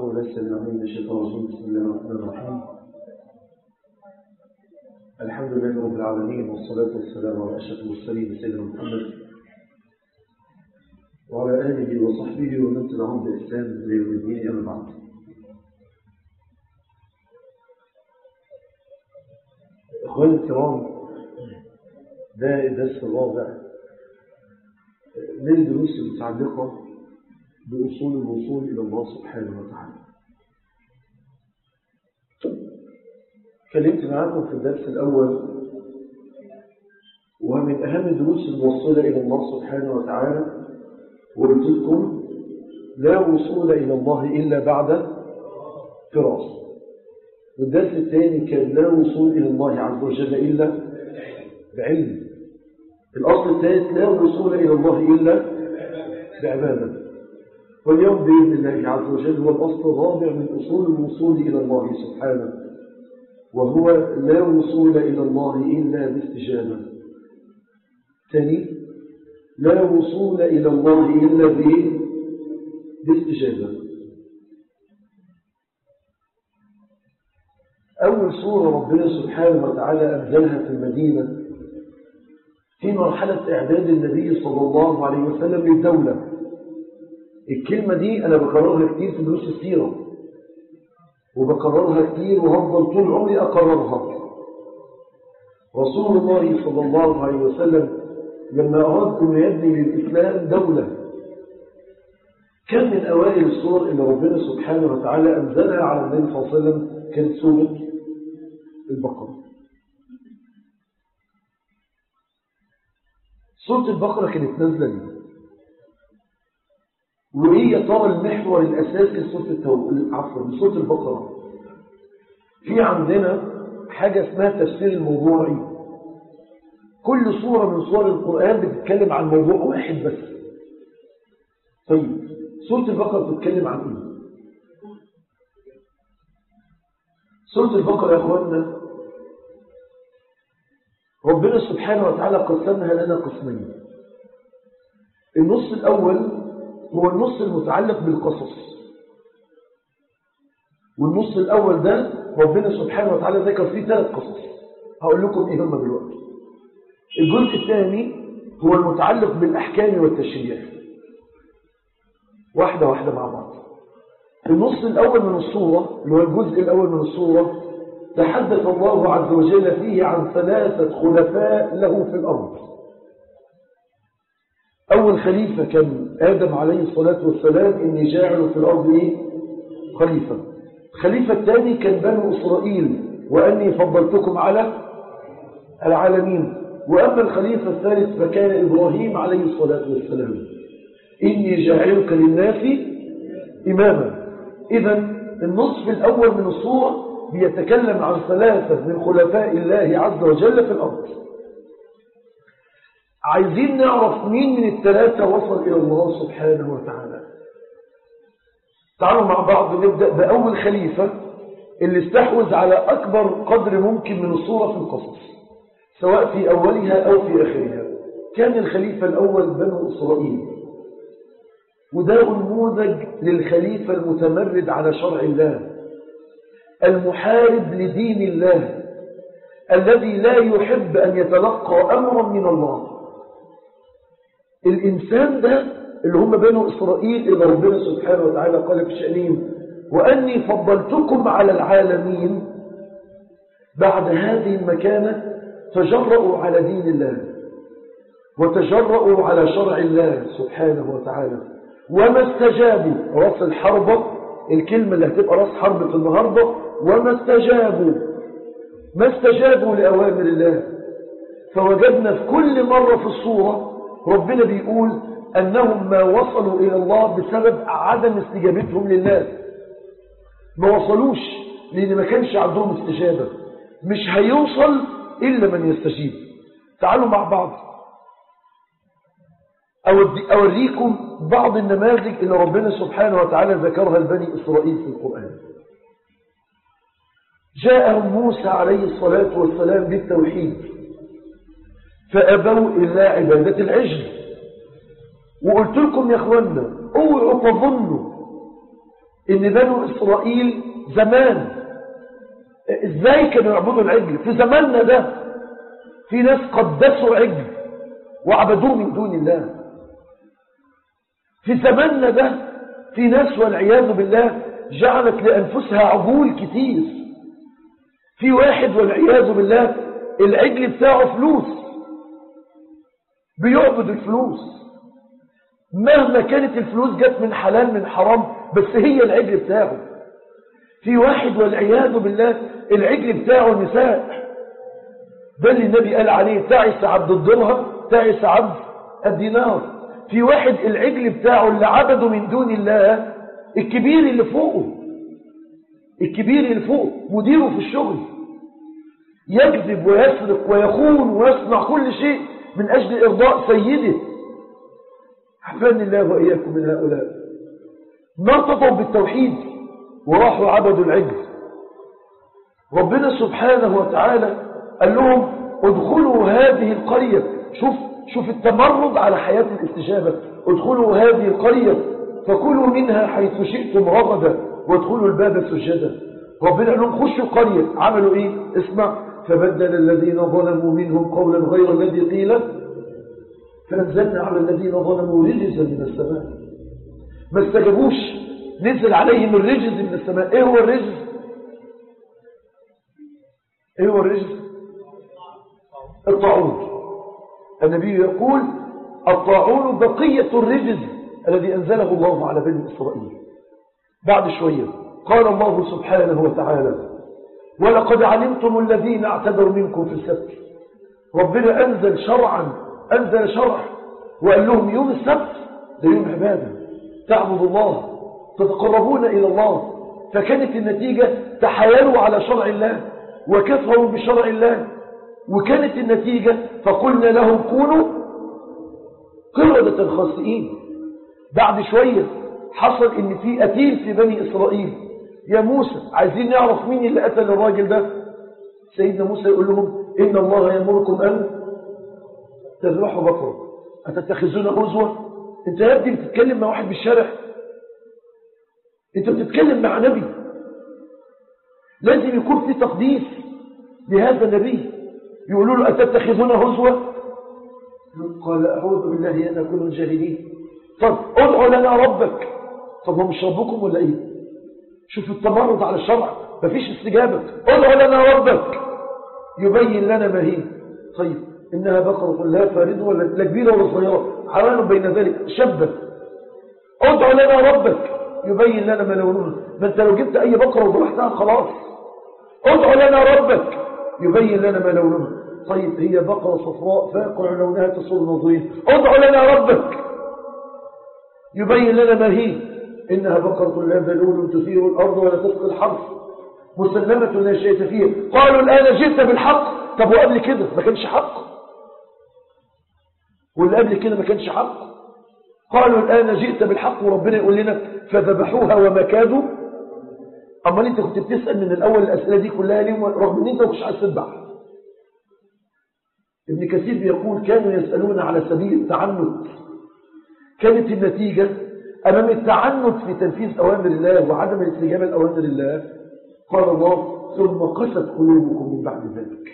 بالله السلام عليكم من الشيطان الرجيم بسم الله الرحمن الرحيم الحمد لله رب العالمين والصلاة والسلام على أشرف المرسلين سيدنا محمد وعلى آله وصحبه ومن تبعهم بإحسان إلى يوم الدين أما بعد إخواني الكرام ده الدرس الرابع من الدروس المتعلقة بأصول الوصول إلى الله سبحانه وتعالى كلمت معكم في الدرس الأول ومن أهم الدروس الموصلة إلى الله سبحانه وتعالى وقلت لكم لا وصول إلى الله إلا بعد فراس والدرس الثاني كان لا وصول إلى الله عز وجل إلا بعلم الأصل الثالث لا وصول إلى الله إلا بعبادة واليوم بإذن الله عز وجل هو الأصل الرابع من أصول الوصول إلى الله سبحانه وهو لا وصول إلى الله إلا باستجابة ثاني لا وصول إلى الله إلا باستجابة أول سورة ربنا سبحانه وتعالى أنزلها في المدينة في مرحلة إعداد النبي صلى الله عليه وسلم للدولة الكلمة دي أنا بكررها كتير في دروس السيرة وبكررها كتير وهفضل طول عمري أكررها رسول الله صلى الله عليه وسلم لما أراد أن يبني للإسلام دولة كان من أوائل السور اللي ربنا سبحانه وتعالى أنزلها على النبي صلى الله عليه وسلم كانت سورة البقرة سورة البقرة كانت نازلة ليه وإيه يا ترى المحور الأساسي لسورة التو... عفوا لسورة البقرة في عندنا حاجة اسمها تفسير الموضوعي كل سورة من سور القرآن بتتكلم عن موضوع واحد بس طيب سورة البقرة بتتكلم عن ايه سورة البقرة يا اخواننا ربنا سبحانه وتعالى قسمها لنا قسمين النص الأول هو النص المتعلق بالقصص والنص الأول ده ربنا سبحانه وتعالى ذكر فيه ثلاث قصص هقول لكم ايه هم دلوقتي الجزء الثاني هو المتعلق بالأحكام والتشريع واحدة واحدة مع بعض النص الأول من الصورة اللي هو الجزء الأول من الصورة تحدث الله عز وجل فيه عن ثلاثة خلفاء له في الأرض أول خليفة كان آدم عليه الصلاة والسلام إني جاعل في الأرض إيه؟ خليفة الخليفة الثاني كان بنو إسرائيل وأني فضلتكم على العالمين وأما الخليفة الثالث فكان إبراهيم عليه الصلاة والسلام إني جاعلك للناس إماما إذا النصف الأول من الصورة بيتكلم عن ثلاثة من خلفاء الله عز وجل في الأرض عايزين نعرف مين من الثلاثة وصل إلى الله سبحانه وتعالى تعالوا مع بعض نبدأ بأول خليفة اللي استحوذ على أكبر قدر ممكن من الصورة في القصص سواء في أولها أو في آخرها كان الخليفة الأول بنو إسرائيل وده نموذج للخليفة المتمرد على شرع الله المحارب لدين الله الذي لا يحب أن يتلقى أمرا من الله الإنسان ده اللي هم بنو إسرائيل اللي ربنا سبحانه وتعالى قال في شأنهم وأني فضلتكم على العالمين بعد هذه المكانة تجرؤوا على دين الله وتجرؤوا على شرع الله سبحانه وتعالى وما استجابوا راس الحربة الكلمة اللي هتبقى راس حربة النهاردة وما استجابوا ما استجابوا لأوامر الله فوجدنا في كل مرة في الصورة ربنا بيقول أنهم ما وصلوا إلى الله بسبب عدم استجابتهم لله ما وصلوش لأن ما كانش عندهم استجابة مش هيوصل إلا من يستجيب تعالوا مع بعض أوريكم بعض النماذج اللي ربنا سبحانه وتعالى ذكرها لبني إسرائيل في القرآن جاءهم موسى عليه الصلاة والسلام بالتوحيد فأبوا إلا عبادة العجل وقلت لكم يا أخوانا اوعوا تظنوا ان بنو اسرائيل زمان ازاي كانوا يعبدوا العجل في زماننا ده في ناس قدسوا عجل وعبدوه من دون الله في زماننا ده في ناس والعياذ بالله جعلت لأنفسها عجول كتير في واحد والعياذ بالله العجل بتاعه فلوس بيعبد الفلوس مهما كانت الفلوس جت من حلال من حرام بس هي العجل بتاعه في واحد والعياذ بالله العجل بتاعه النساء ده اللي النبي قال عليه تعس عبد الدرهم تعس عبد الدينار في واحد العجل بتاعه اللي عبده من دون الله الكبير اللي فوقه الكبير اللي فوقه مديره في الشغل يكذب ويسرق ويخون ويصنع كل شيء من أجل إرضاء سيده حفظني الله وإياكم من هؤلاء نرتطوا بالتوحيد وراحوا عبدوا العجل ربنا سبحانه وتعالى قال لهم ادخلوا هذه القرية شوف شوف التمرد على حياة الاستجابة ادخلوا هذه القرية فكلوا منها حيث شئتم رغدا وادخلوا الباب سجدا ربنا قال لهم خشوا القرية عملوا ايه اسمع فبدل الذين ظلموا منهم قولا غير الذي قيل فانزلنا على الذين ظلموا رجزا من السماء ما استجابوش نزل عليهم الرجز من السماء ايه هو الرجز ايه هو الرجز الطاعون النبي يقول الطاعون بقية الرجز الذي أنزله الله على بني إسرائيل بعد شوية قال الله سبحانه وتعالى ولقد علمتم الذين اعتذروا منكم في السبت ربنا أنزل شرعا أنزل شرع وقال لهم يوم السبت ده يوم عبادة تعبدوا الله تتقربون إلى الله فكانت النتيجة تحايلوا على شرع الله وكفروا بشرع الله وكانت النتيجة فقلنا لهم كونوا قردة خاسئين بعد شوية حصل ان في قتيل في بني اسرائيل يا موسى عايزين نعرف مين اللي قتل الراجل ده سيدنا موسى يقول لهم ان الله يامركم ان تذبحوا بقرة اتتخذون غزوة انت يا ابني بتتكلم مع واحد بالشارع انت بتتكلم مع نبي لازم يكون في تقديس لهذا النبي يقولوا له أتتخذون هزوة قال أعوذ بالله أن أكون الجاهلين طب ادعوا لنا ربك طب هو مش ربكم ولا إيه شوف التمرد على الشرع مفيش استجابة ادعوا لنا ربك يبين لنا ما هي طيب إنها بقرة لا فارد ولا لا كبيرة ولا صغيرة حرام بين ذلك شبة ادعوا لنا ربك يبين لنا ما لونها ما انت لو جبت أي بقرة وضرحتها خلاص ادعوا لنا ربك يبين لنا ما لونها طيب هي بقرة صفراء فاقع لونها تصور نظير ادعوا لنا ربك يبين لنا ما هي إنها بقرة لا ذلول تثير الأرض ولا تسقي الحرث مسلمة لا شيء فيها قالوا الآن جئت بالحق طب وقبل كده ما كانش حق واللي قبل كده ما كانش حق قالوا الآن جئت بالحق وربنا يقول لنا فذبحوها وما كادوا أما أنت كنت بتسأل من الأول الأسئلة دي كلها ليه رغم أن أنت مش عايز تذبح ابن كثير بيقول كانوا يسألون على سبيل التعنت كانت النتيجة أمام التعنت في تنفيذ أوامر الله وعدم الاستجابة لأوامر الله قال الله ثم قست قلوبكم من بعد ذلك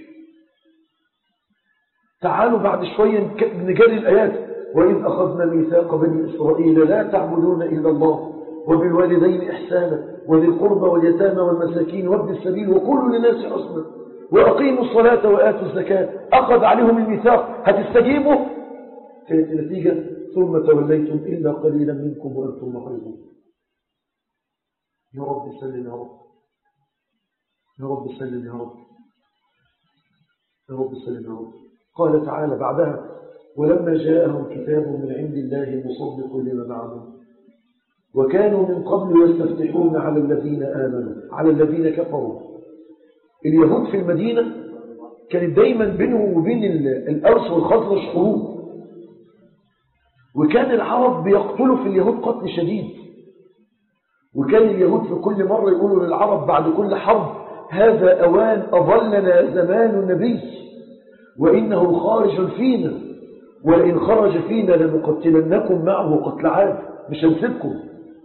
تعالوا بعد شوية نجري الآيات وإذ أخذنا ميثاق بني إسرائيل لا تعبدون إلا الله وبالوالدين إحسانا وذي القربى واليتامى والمساكين وابن السبيل وكل للناس حسنا وأقيموا الصلاة وآتوا الزكاة أخذ عليهم الميثاق هتستجيبوا كانت النتيجة ثم توليتم إلا قليلا منكم وأنتم معرضون يا رب سلم يا رب يا رب سلم يا رب يا رب سلم يا رب قال تعالى بعدها ولما جاءهم كتاب من عند الله مصدق لما معهم وكانوا من قبل يستفتحون على الذين آمنوا على الذين كفروا اليهود في المدينة كانت دايما بينهم وبين الأرس والخزرج حروب وكان العرب بيقتلوا في اليهود قتل شديد وكان اليهود في كل مرة يقولوا للعرب بعد كل حرب هذا أوان أظلنا زمان النبي وإنه خارج فينا ولئن خرج فينا لنقتلنكم معه قتل عاد مش هنسيبكم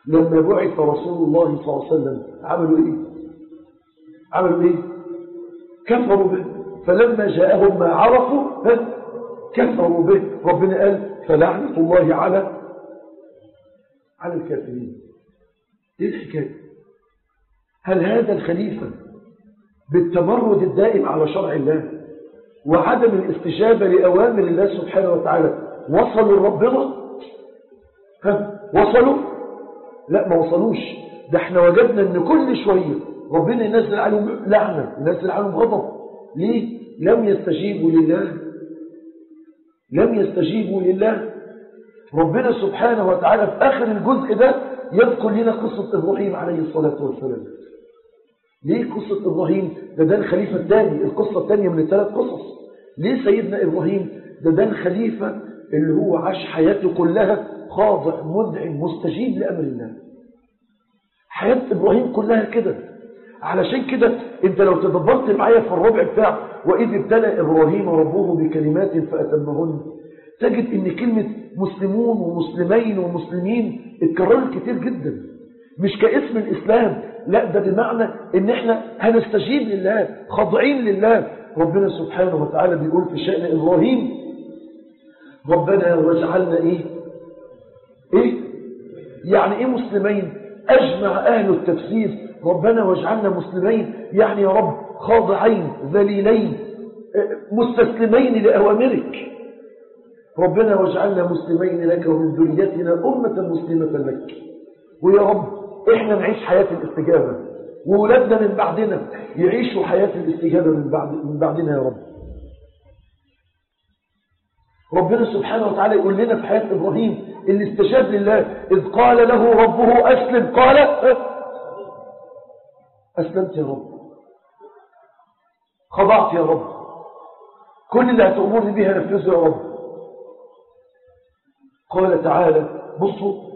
لما بعث رسول الله صلى الله عليه وسلم عملوا ايه عملوا ايه كفروا به فلما جاءهم ما عرفوا كفروا به ربنا قال فلعنة الله على على الكافرين ايه الحكاية هل هذا الخليفة بالتمرد الدائم على شرع الله وعدم الاستجابة لأوامر الله سبحانه وتعالى وصلوا لربنا ها وصلوا لا ما وصلوش ده احنا وجدنا ان كل شوية ربنا ينزل عليهم لعنة ينزل عليهم غضب ليه لم يستجيبوا لله لم يستجيبوا لله ربنا سبحانه وتعالى في آخر الجزء ده يذكر لنا قصة إبراهيم عليه الصلاة والسلام ليه قصة إبراهيم ده ده الخليفة الثاني القصة الثانية من الثلاث قصص ليه سيدنا إبراهيم ده ده الخليفة اللي هو عاش حياته كلها خاضع مدعم مستجيب لأمر الله حياة إبراهيم كلها كده علشان كده انت لو تدبرت معايا في الربع بتاع وإذ ابتلى إبراهيم ربه بكلمات فأتمهن تجد ان كلمة مسلمون ومسلمين ومسلمين اتكررت كتير جدا مش كاسم الإسلام لا ده بمعنى ان احنا هنستجيب لله خاضعين لله ربنا سبحانه وتعالى بيقول في شأن إبراهيم ربنا واجعلنا ايه ايه يعني ايه مسلمين اجمع اهل التفسير ربنا واجعلنا مسلمين يعني يا رب خاضعين ذليلين مستسلمين لأوامرك ربنا واجعلنا مسلمين لك ومن ذريتنا أمة مسلمة لك ويا رب احنا نعيش حياة الاستجابة وولادنا من بعدنا يعيشوا حياة الاستجابة من, بعد من بعدنا يا رب ربنا سبحانه وتعالى يقول لنا في حياة إبراهيم اللي استجاب لله إذ قال له ربه أسلم قال أسلمت يا رب خضعت يا رب كل اللي هتأمرني بها نفذه يا رب قال تعالى بصوا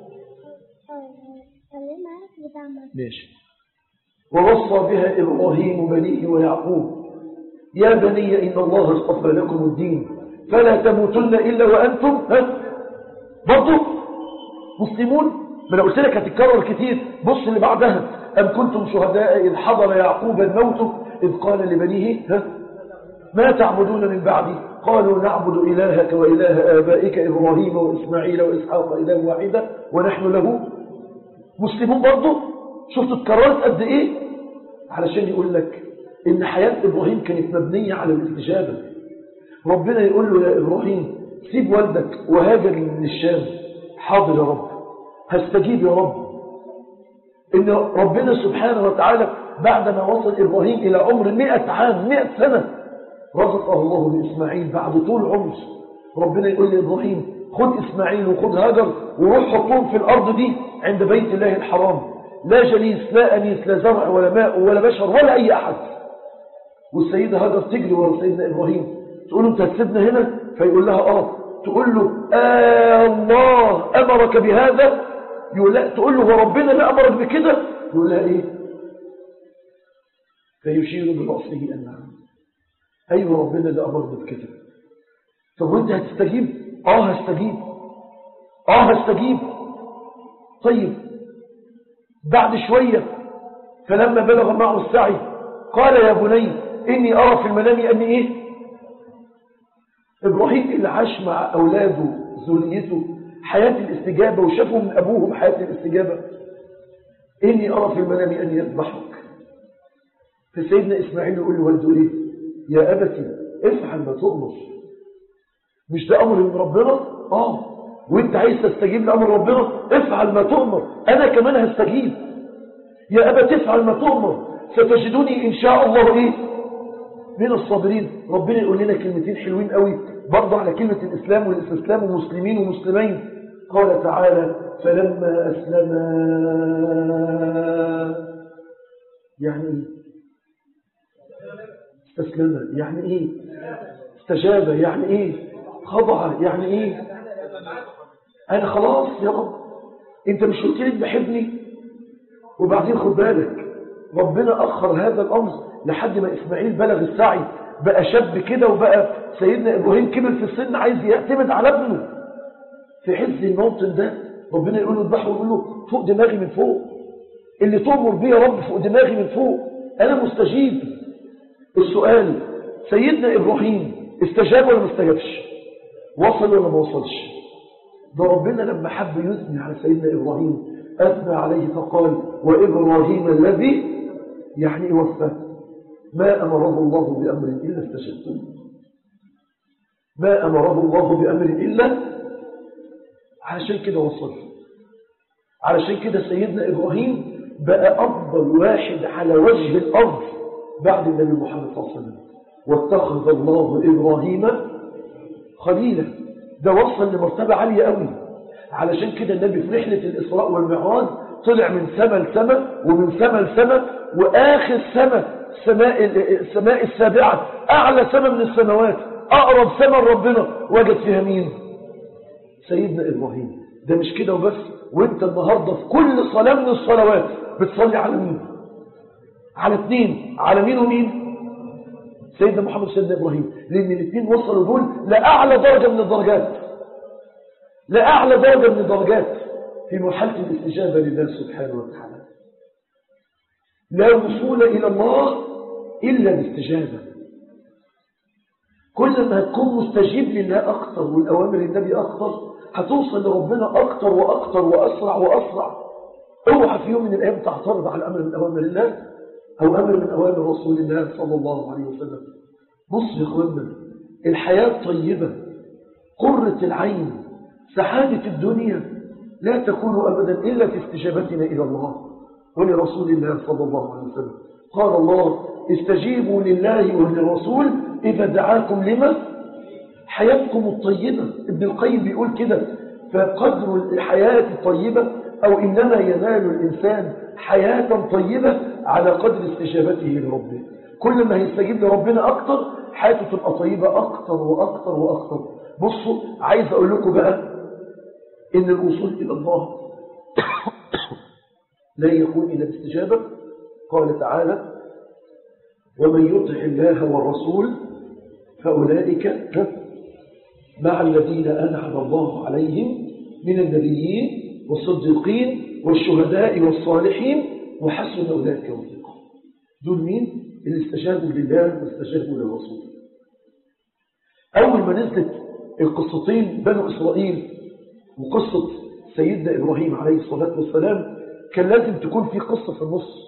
ماشي ووصى بها إبراهيم بنيه ويعقوب يا بني إن الله اصطفى لكم الدين فلا تموتن إلا وأنتم ها برضو مسلمون ما انا قلت لك هتتكرر كتير بص اللي بعدها أم كنتم شهداء إذ حضر يعقوب الموت إذ قال لبنيه ها ما تعبدون من بعدي قالوا نعبد إلهك وإله آبائك إبراهيم وإسماعيل وإسحاق إله واحدة ونحن له مسلمون برضو شفتوا اتكررت قد إيه علشان يقول لك إن حياة إبراهيم كانت مبنية على الاستجابة ربنا يقول له يا إبراهيم سيب والدك وهاجر للشام حاضر يا رب هستجيب يا رب إن ربنا سبحانه وتعالى بعدما وصل إبراهيم إلى عمر مئة عام مئة سنة رزقه الله بإسماعيل بعد طول عمر ربنا يقول لإبراهيم خد إسماعيل وخد هاجر وروح حطهم في الأرض دي عند بيت الله الحرام لا جليس لا أنيس لا زرع ولا ماء ولا بشر ولا أي أحد والسيدة هاجر تجري ورا سيدنا إبراهيم تقول له أنت هتسيبنا هنا فيقول لها آه تقول له آه الله أمرك بهذا يقول لا تقول له هو ربنا لا أمرك بكده يقول لها إيه فيشير برأسه أن نعم أيوة ربنا اللي أمرنا بكده طب وانت هتستجيب اه هستجيب اه هستجيب طيب بعد شوية فلما بلغ معه السعي قال يا بني إني أرى في المنام أني إيه إبراهيم اللي عاش مع أولاده ذريته حياة الاستجابة وشافوا من أبوهم حياة الاستجابة إني أرى في المنام أني يذبحك فسيدنا إسماعيل يقول له والده إيه يا أبتي افعل ما تؤمر مش ده أمر من ربنا آه وانت عايز تستجيب لأمر ربنا افعل ما تؤمر أنا كمان هستجيب يا أبت افعل ما تؤمر ستجدوني إن شاء الله إيه من الصابرين ربنا يقول لنا كلمتين حلوين قوي برضه على كلمة الإسلام والاستسلام ومسلمين ومسلمين قال تعالى فلما أسلما يعني إيه استسلم يعني ايه استجاب يعني ايه خضع يعني ايه انا خلاص يا رب انت مش قلت لي بحبني وبعدين خد بالك ربنا اخر هذا الامر لحد ما اسماعيل بلغ السعي بقى شاب كده وبقى سيدنا ابراهيم كبر في السن عايز يعتمد على ابنه في عز الموطن ده ربنا يقول له اذبحه ويقول له فوق دماغي من فوق اللي تؤمر بيه يا رب فوق دماغي من فوق أنا مستجيب السؤال سيدنا إبراهيم استجاب ولا ما استجابش وصل ولا ما وصلش ده ربنا لما حب يثني على سيدنا إبراهيم أثنى عليه فقال وإبراهيم الذي يعني وفى ما أمره الله بأمر إلا استجبتم ما أمره الله بأمر إلا علشان كده وصل علشان كده سيدنا إبراهيم بقى أفضل واحد على وجه الأرض بعد النبي محمد صلى الله عليه وسلم واتخذ الله إبراهيم خليلا ده وصل لمرتبة عالية قوي علشان كده النبي في رحلة الإسراء والمعراج طلع من سماء لسماء ومن سماء لسماء وآخر سماء سماء السماء السابعة أعلى سماء من السماوات أقرب سماء ربنا وجد فيها مين سيدنا إبراهيم ده مش كده وبس وانت النهاردة في كل صلاة من الصلوات بتصلي على مين على اثنين على مين ومين سيدنا محمد سيدنا إبراهيم لأن الاثنين وصلوا دول لأعلى درجة من الدرجات لأعلى درجة من الدرجات في مرحلة الاستجابة لله سبحانه وتعالى لا وصول إلى الله إلا باستجابة كل ما تكون مستجيب لله أكتر والأوامر النبي أكتر هتوصل لربنا أكتر وأكتر وأسرع وأسرع اوعى في يوم من الأيام تعترض على أمر من أوامر الله أو أمر من أوامر رسول الله صلى الله عليه وسلم بص يا إخواننا الحياة طيبة قرة العين سعادة الدنيا لا تكون أبدا إلا في استجابتنا إلى الله ولرسول الله صلى الله عليه وسلم قال الله استجيبوا لله وللرسول إذا دعاكم لما حياتكم الطيبة ابن القيم بيقول كده فقدر الحياة الطيبة أو إنما ينال الإنسان حياة طيبة على قدر استجابته لربه كل ما يستجيب لربنا أكتر حياته تبقى طيبة أكتر وأكتر وأكتر بصوا عايز أقول لكم بقى إن الوصول إلى الله لا يكون إلا باستجابة قال تعالى ومن يطع الله والرسول فأولئك مع الذين أنعم الله عليهم من النبيين والصديقين والشهداء والصالحين وحسن أولئك رفيقا دول مين؟ اللي استجابوا لله واستجابوا للرسول أول ما نزلت القصتين بنو إسرائيل وقصة سيدنا إبراهيم عليه الصلاة والسلام كان لازم تكون في قصة في النص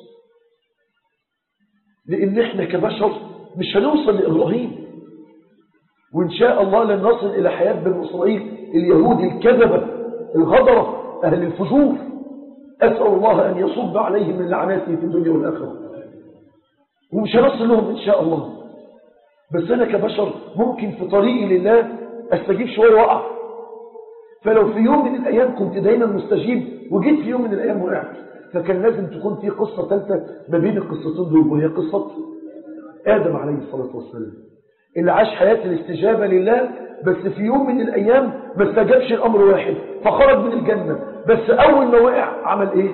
لأن احنا كبشر مش هنوصل لإبراهيم وإن شاء الله لن نصل إلى حياة بنو إسرائيل اليهود الكذبة الغدرة أهل الفجور أسأل الله أن يصب عليهم من لعناته في الدنيا والآخرة ومش هنصل لهم إن شاء الله بس أنا كبشر ممكن في طريقي لله أستجيب شوية وقع فلو في يوم من الأيام كنت دايما مستجيب وجيت في يوم من الأيام وقعت فكان لازم تكون في قصة ثالثة ما بين القصتين دول وهي قصة آدم عليه الصلاة والسلام اللي عاش حياة الاستجابة لله بس في يوم من الأيام ما استجابش الأمر واحد فخرج من الجنة بس أول ما وقع عمل إيه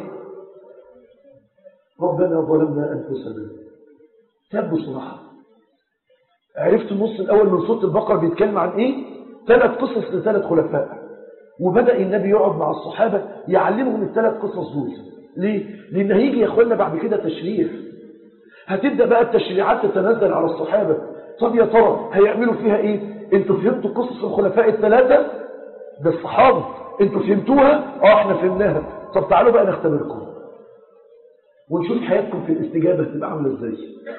ربنا ظلمنا أنفسنا تاب بصراحة عرفت النص الأول من صوت البقرة بيتكلم عن إيه ثلاث قصص لثلاث خلفاء وبدأ النبي يقعد مع الصحابة يعلمهم الثلاث قصص دول ليه؟ لأن هيجي يا أخوانا بعد كده تشريع هتبدأ بقى التشريعات تتنزل على الصحابة طب يا ترى هيعملوا فيها إيه؟ انتوا فهمتوا قصص الخلفاء الثلاثة ده الصحابة انتوا فهمتوها اه احنا فهمناها طب تعالوا بقى نختبركم ونشوف حياتكم في الاستجابة تبقى عاملة ازاي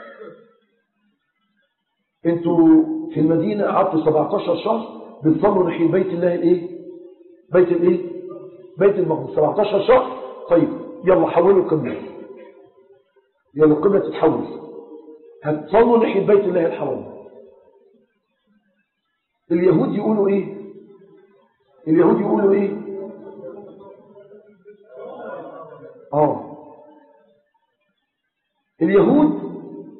انتوا في المدينة قعدتوا 17 شهر بتصلوا ناحية بيت الله الايه بيت الايه بيت المقدس 17 شهر طيب يلا حولوا القبلة يلا القبلة تتحول هتصلوا ناحية بيت الله الحرام اليهود يقولوا ايه اليهود يقولوا ايه اه اليهود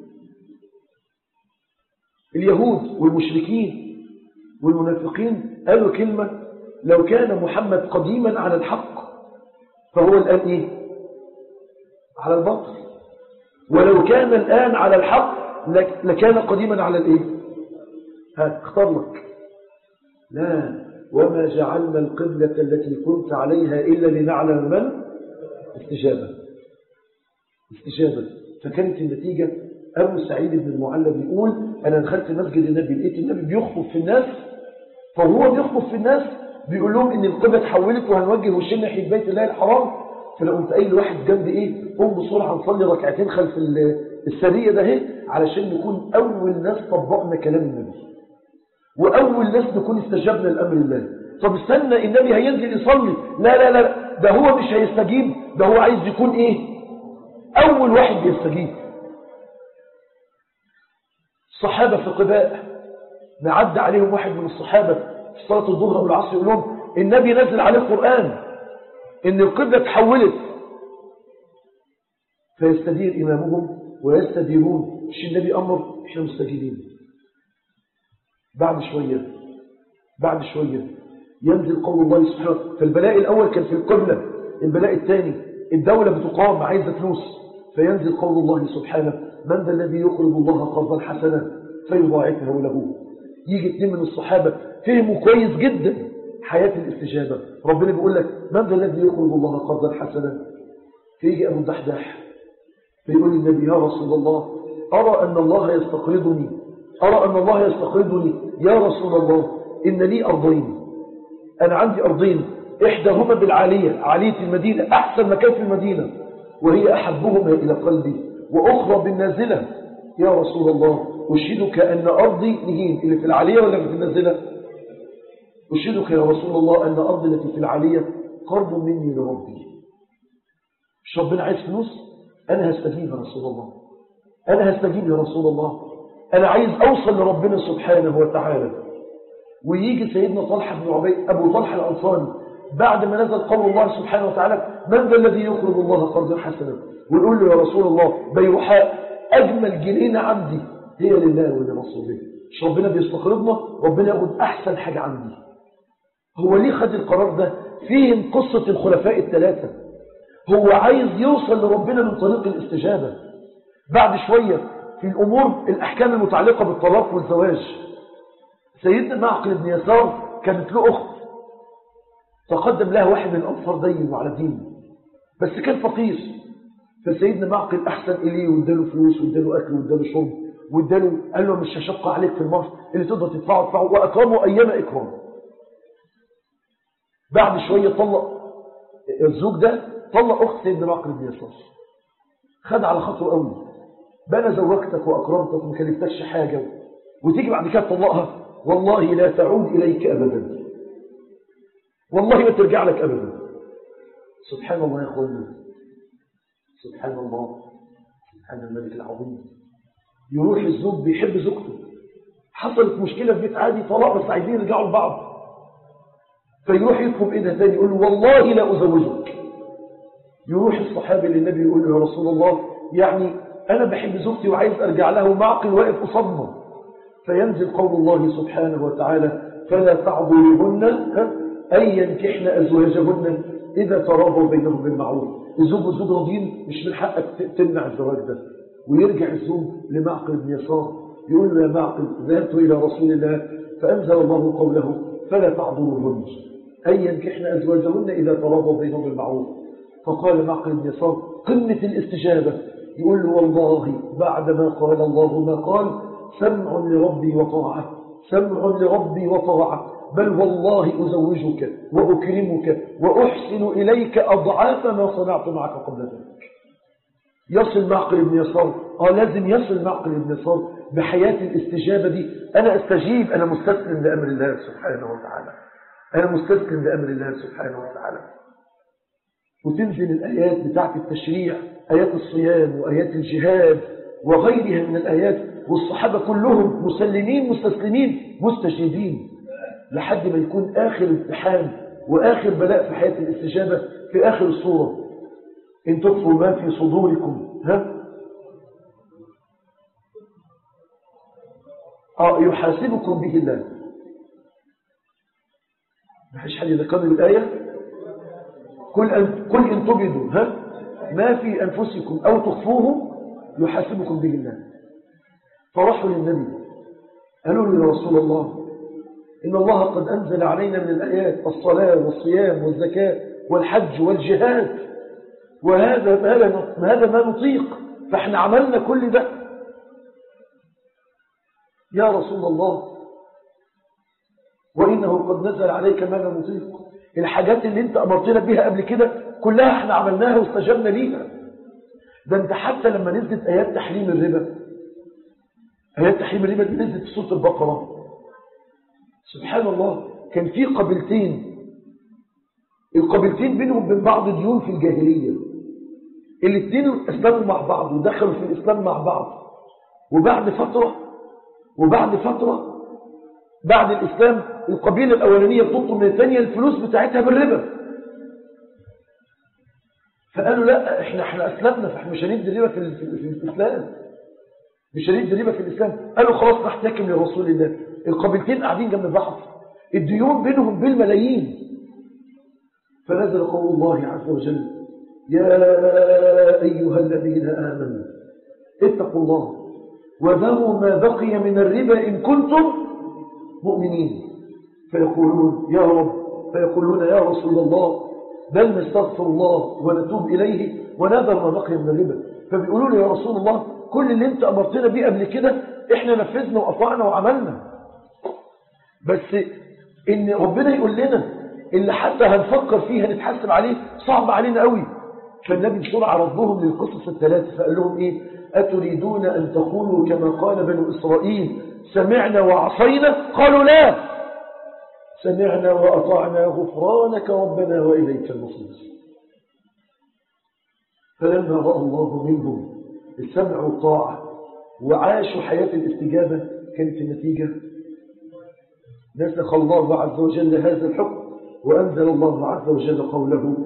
اليهود والمشركين والمنافقين قالوا كلمة لو كان محمد قديما على الحق فهو الآن ايه على الباطل ولو كان الآن على الحق لكان قديما على الايه ها اختار لك لا وما جعلنا القبلة التي كنت عليها إلا لنعلم من استجابة استجابة فكانت النتيجة أبو سعيد بن المعلم يقول أنا دخلت مسجد النبي لقيت النبي بيخطب في الناس فهو بيخطب في الناس بيقول لهم إن القبلة اتحولت وهنوجه وشنا ناحية بيت الله الحرام فلو قمت قايل لواحد جنبي إيه قوم بسرعة نصلي ركعتين خلف السرية ده اهي علشان نكون أول ناس طبقنا كلام النبي وأول ناس نكون استجبنا لأمر الله طب استنى النبي هينزل يصلي لا لا لا ده هو مش هيستجيب ده هو عايز يكون ايه أول واحد بيستجيب الصحابة في قباء نعد عليهم واحد من الصحابة في صلاة الظهر أو العصر يقول لهم النبي نزل عليه القرآن إن القبلة تحولت فيستدير إمامهم ويستديرون مش النبي أمر إحنا مستجيبين بعد شوية بعد شوية ينزل قول الله سبحانه فالبلاء الأول كان في القبلة البلاء الثاني الدولة بتقام عايزة فلوس فينزل قول الله سبحانه من ذا الذي يقرض الله قرضا حسنا فيضاعفه له يجي اثنين من الصحابة فهموا كويس جدا حياة الاستجابة ربنا بيقول لك من ذا الذي يقرض الله قرضا حسنا فيجي أبو الدحداح فيقول النبي يا رسول الله أرى أن الله يستقرضني أرى أن الله يستقرضني يا رسول الله إن لي أرضين أنا عندي أرضين إحداهما بالعالية عالية المدينة أحسن مكان في المدينة وهي أحبهما إلى قلبي وأخرى بالنازلة يا رسول الله أشهدك أن أرضي نهين اللي في العالية ولا في النازلة أشهدك يا رسول الله أن أرضي التي في العالية قرب مني لربي مش ربنا عايز فلوس أنا هستجيب يا رسول الله أنا هستجيب يا رسول الله أنا عايز أوصل لربنا سبحانه وتعالى ويجي سيدنا طلحة بن عبيد أبو طلحة الأنصاري بعد ما نزل قول الله سبحانه وتعالى من ذا الذي يقرض الله قرضا حسنا ويقول له يا رسول الله بيوحاء أجمل جنينة عندي هي لله ولرسوله مش ربنا بيستقرضنا ربنا ياخد أحسن حاجة عندي هو ليه خد القرار ده فيهم قصة الخلفاء الثلاثة هو عايز يوصل لربنا من طريق الاستجابة بعد شوية في الأمور الأحكام المتعلقة بالطلاق والزواج سيدنا معقل بن يسار كانت له أخت تقدم لها واحد من الأنصار دين وعلى دين بس كان فقير فسيدنا معقل أحسن إليه واداله فلوس واداله أكل واداله شرب واداله قال له مش هشق عليك في المصر اللي تقدر تدفعه تدفعه وأكرمه أيام إكرام بعد شوية طلق الزوج ده طلق أخت سيدنا معقل بن يسار خد على خاطره قوي بقى أنا زوجتك وأكرمتك وما كلفتكش حاجة وتيجي بعد كده تطلقها والله لا تعود إليك أبدا والله ما ترجع لك أبدا سبحان الله يا أخوانا سبحان الله سبحان الملك العظيم يروح الزوج بيحب زوجته حصلت مشكلة في بيت عادي طلاق بس عايزين يرجعوا لبعض فيروح يطلب ايدها تاني يقول له والله لا أزوجك يروح الصحابي للنبي يقول له يا رسول الله يعني أنا بحب زوجتي وعايز أرجع لها ومعقل واقف قصادنا فينزل قول الله سبحانه وتعالى فلا تعضوا لهن أن ينكحن أزواجهن إذا تراضوا بينهم بالمعروف الزوج والزوج راضيين مش من حقك تمنع الزواج ده ويرجع الزوج لمعقل بن يسار يقول له يا معقل ذهبت إلى رسول الله فأنزل الله قوله فلا تعضلوهن أن ينكحن أزواجهن إذا تراضوا بينهم بالمعروف فقال معقل بن يسار قمة الاستجابة يقول له والله بعدما قال الله ما قال سمع لربي وطاعة سمع لربي وطاعة بل والله أزوجك وأكرمك وأحسن إليك أضعاف ما صنعت معك قبل ذلك يصل معقل بن يسار آه لازم يصل معقل بن يسار بحياة الاستجابة دي أنا أستجيب أنا مستسلم لأمر الله سبحانه وتعالى أنا مستسلم لأمر الله سبحانه وتعالى وتنزل الآيات بتاعت التشريع آيات الصيام وآيات الجهاد وغيرها من الآيات والصحابة كلهم مسلمين مستسلمين مستجيبين لحد ما يكون آخر امتحان وآخر بلاء في حياة الاستجابة في آخر الصورة إن تخفوا ما في صدوركم ها آه يحاسبكم به الله ما فيش حد يذكرني بالآية كل أن, كل إن تبدوا ها ما في أنفسكم أو تخفوه يحاسبكم به الله فراحوا للنبي قالوا له يا رسول الله إن الله قد أنزل علينا من الآيات الصلاة والصيام والزكاة والحج والجهاد وهذا ما هذا ما نطيق فاحنا عملنا كل ده يا رسول الله وإنه قد نزل عليك ما لا نطيق الحاجات اللي انت أمرتنا بها قبل كده كلها احنا عملناها واستجبنا ليها ده انت حتى لما نزلت آيات تحريم الربا آيات تحريم الربا دي نزلت في سورة البقرة سبحان الله كان في قبيلتين القبيلتين بينهم وبين بعض ديون في الجاهلية الاثنين اسلموا مع بعض ودخلوا في الإسلام مع بعض وبعد فترة وبعد فترة بعد الإسلام القبيلة الأولانية بتطلب من الثانية الفلوس بتاعتها بالربا فقالوا لا احنا احنا أسلمنا فاحنا مش هندي ربا في, في, في الإسلام مش هندي ربا في الإسلام قالوا خلاص نحتكم لرسول الله القبيلتين قاعدين جنب بعض الديون بينهم بالملايين فنزل قول الله عز وجل يا أيها الذين آمنوا اتقوا الله وذروا ما بقي من الربا إن كنتم مؤمنين فيقولون يا رب فيقولون يا رسول الله بل نستغفر الله ونتوب إليه ونذر ما بقي من الربا فبيقولوا له يا رسول الله كل اللي انت أمرتنا بيه قبل كده احنا نفذنا وأطعنا وعملنا بس ان ربنا يقول لنا اللي حتى هنفكر فيه هنتحسب عليه صعب علينا قوي فالنبي بسرعة ردهم للقصص الثلاثة فقال لهم ايه أتريدون أن تقولوا كما قال بنو إسرائيل سمعنا وعصينا قالوا لا سمعنا وأطعنا غفرانك ربنا وإليك المصير فلما رأى الله منهم السمع والطاعة وعاشوا حياة الاستجابة كانت النتيجة نسخ الله عز وجل هذا الحكم وأنزل الله عز وجل قوله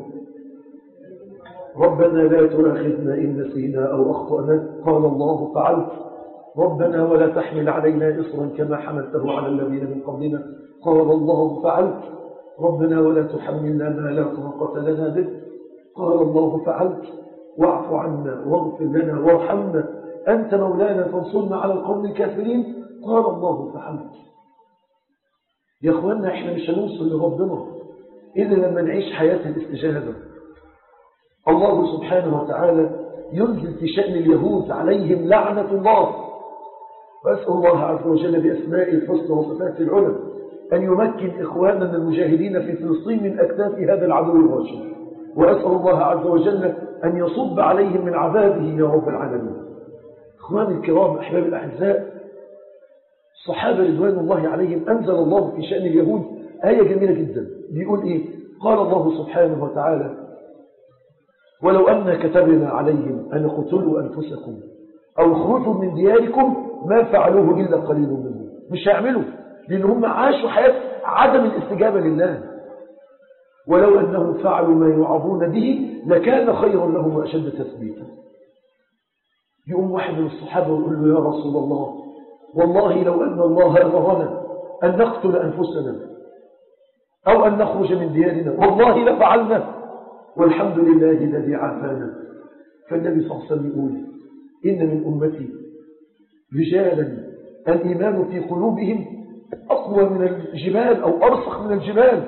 ربنا لا تؤاخذنا إن نسينا أو أخطأنا قال الله فعلت ربنا ولا تحمل علينا إصرا كما حملته على الذين من قبلنا قال الله فعلت ربنا ولا تحملنا ما لا طاقة لنا به قال الله فعلت واعف عنا واغفر لنا وارحمنا أنت مولانا فانصرنا على القوم الكافرين قال الله فعلت يا أخوانا إحنا مش هنوصل لربنا إلا لما نعيش حياة الاستجابة الله سبحانه وتعالى ينزل في شأن اليهود عليهم لعنة الله وأسأل الله عز وجل بأسماء الحسنى وصفات العلى أن يمكن إخواننا المجاهدين في فلسطين من أكتاف هذا العدو الراشد وأسأل الله عز وجل أن يصب عليهم من عذابه يا رب العالمين إخواني الكرام أحباب الأعزاء الصحابة رضوان الله عليهم أنزل الله في شأن اليهود آية جميلة جدا بيقول إيه قال الله سبحانه وتعالى ولو أن كتبنا عليهم أن قتلوا أنفسكم أو اخرجوا من دياركم ما فعلوه إلا قليل منهم مش هيعملوا لأن هم عاشوا حياة عدم الاستجابة لله ولو أنهم فعلوا ما يوعظون به لكان خيرا لهم وأشد تثبيتا يقوم واحد من الصحابة ويقول له يا رسول الله والله لو أن الله أمرنا أن نقتل أنفسنا أو أن نخرج من ديارنا والله لفعلنا والحمد لله الذي عافانا فالنبي صلى الله عليه وسلم يقول إن من أمتي رجالا الإيمان في قلوبهم أقوى من الجبال أو أرسخ من الجبال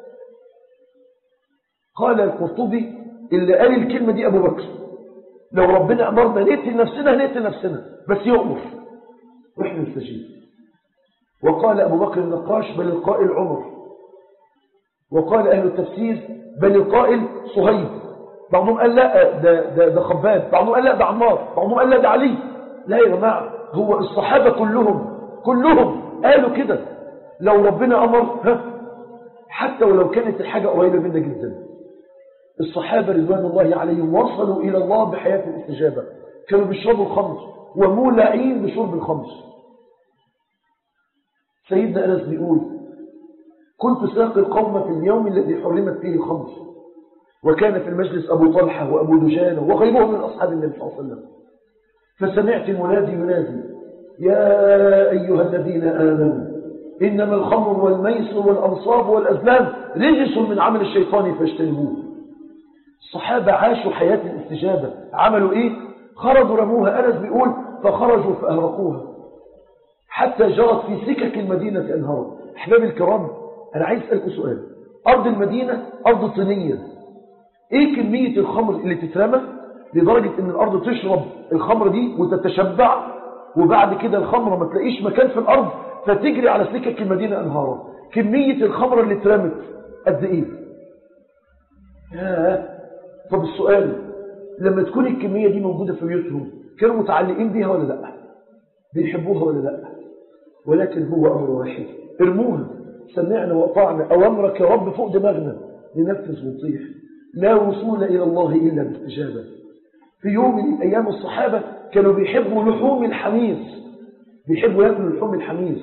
قال القرطبي اللي قال الكلمة دي أبو بكر لو ربنا أمرنا نقتل نفسنا نقتل نفسنا بس يؤمر وإحنا نستجيب وقال أبو بكر النقاش بل القائل عمر وقال أهل التفسير بل القائل صهيب بعضهم قال لا ده, ده, ده خباب بعضهم قال لا ده عمار بعضهم قال لا ده علي لا يا جماعة هو الصحابة كلهم كلهم قالوا كده لو ربنا أمر ها حتى ولو كانت الحاجة قريبة منا جدا الصحابة رضوان الله عليهم وصلوا إلى الله بحياة الاستجابة كانوا بيشربوا الخمر ومولعين بشرب الخمر سيدنا أنس بيقول كنت ساقي القوم في اليوم الذي حرمت فيه الخمر وكان في المجلس أبو طلحة وأبو دجانة وغيرهم من أصحاب النبي صلى الله عليه وسلم فسمعت المنادي ينادي يا أيها الذين آمنوا إنما الخمر والميسر والأنصاب والأزلام رجس من عمل الشيطان فاجتنبوه الصحابة عاشوا حياة الاستجابة عملوا إيه؟ خرجوا رموها أنس بيقول فخرجوا فأهرقوها حتى جرت في سكك المدينة أنهار أحبابي الكرام أنا عايز أسألكم سؤال أرض المدينة أرض طينية إيه كمية الخمر اللي تترمى لدرجة إن الأرض تشرب الخمر دي وتتشبع وبعد كده الخمرة ما تلاقيش مكان في الأرض فتجري على سكك المدينة أنهارا كمية الخمرة اللي اترمت قد إيه ياه طب السؤال لما تكون الكمية دي موجودة في بيوتهم كانوا متعلقين بيها ولا لا بيحبوها ولا لا ولكن هو أمر واحد ارموها سمعنا وأطعنا أوامرك يا رب فوق دماغنا لنفذ ونطيح لا وصول إلى الله إلا باستجابة في يوم من أيام الصحابة كانوا بيحبوا لحوم الحمير بيحبوا يأكلوا لحوم الحمير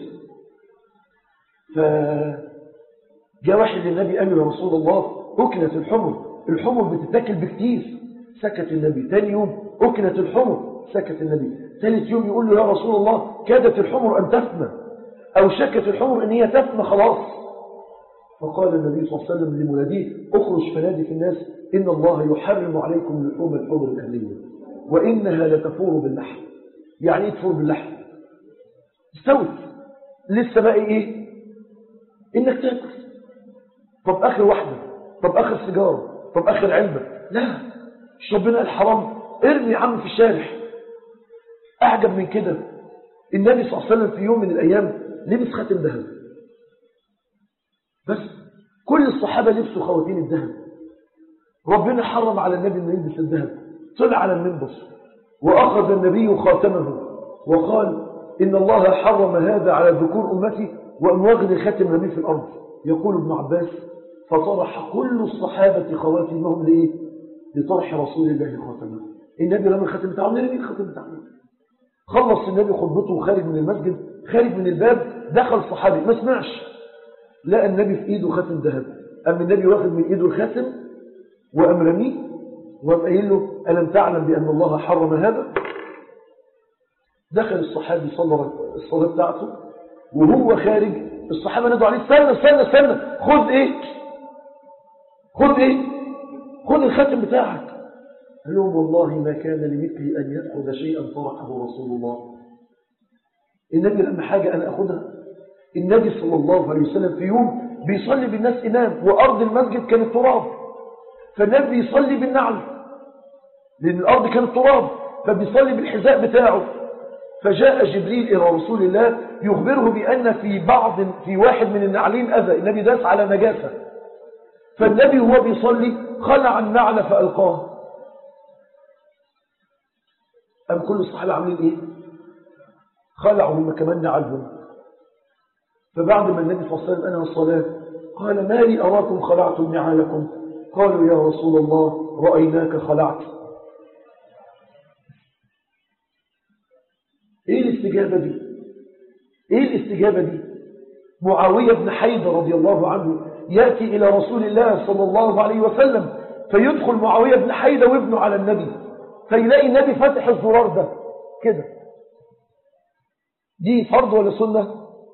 فجاء واحد للنبي قال له يا رسول الله أكلت الحمر الحمر بتتاكل بكتير سكت النبي ثاني يوم أكلت الحمر سكت النبي ثالث يوم يقول له يا رسول الله كادت الحمر أن تفنى أو شكت الحمر أن هي تفنى خلاص فقال النبي صلى الله عليه وسلم لمناديه اخرج فنادي في الناس إن الله يحرم عليكم لحوم الحمر الأهلية وإنها لتفور باللحم يعني ايه تفور باللحم استوت لسه باقي ايه انك تاكل طب اخر واحدة طب اخر سيجارة طب اخر علبة لا مش ربنا الحرام ارمي يا عم في الشارع اعجب من كده النبي صلى الله عليه وسلم في يوم من الايام لبس خاتم ذهب بس كل الصحابة لبسوا خواتيم الذهب ربنا حرم على النبي انه يلبس الذهب طلع على المنبر واخذ النبي خاتمه وقال ان الله حرم هذا على ذكور امتي وان وغني خاتم رميه في الارض يقول ابن عباس فطرح كل الصحابة خواتمهم لإيه؟ لطرح رسول الله خاتمه النبي رمى الخاتم بتاعه نرمي الخاتم بتاعه خلص النبي خطبته وخارج من المسجد خارج من الباب دخل صحابي ما سمعش لقى النبي في ايده خاتم ذهب أما النبي واخد من ايده الخاتم وقام رميه وقام قايل له ألم تعلم بأن الله حرم هذا دخل الصحابي صلى الصلاة بتاعته وهو خارج الصحابة ندعوا عليه استنى استنى استنى خذ ايه خذ ايه خذ الخاتم بتاعك قال لهم والله ما كان لمثلي أن يأخذ شيئا طرحه رسول الله النبي لما حاجة أنا أخذها النبي صلى الله عليه وسلم في يوم بيصلي بالناس إمام وأرض المسجد كانت تراب فالنبي يصلي بالنعل لأن الأرض كانت تراب فبيصلي بالحذاء بتاعه فجاء جبريل إلى رسول الله يخبره بأن في بعض في واحد من النعلين أذى النبي داس على نجاسة فالنبي هو بيصلي خلع النعل فألقاه أم كل الصحابة عاملين إيه خلعوا هم كمان نعلهم فبعد ما النبي صلى الله عليه وسلم أنهى الصلاة قال ما لي أراكم خلعتم نعالكم قالوا يا رسول الله رأيناك خلعت ايه الاستجابة دي ايه الاستجابة دي معاوية بن حيدة رضي الله عنه يأتي إلى رسول الله صلى الله عليه وسلم فيدخل معاوية بن حيدة وابنه على النبي فيلاقي النبي فتح الزرار ده كده دي فرض ولا سنة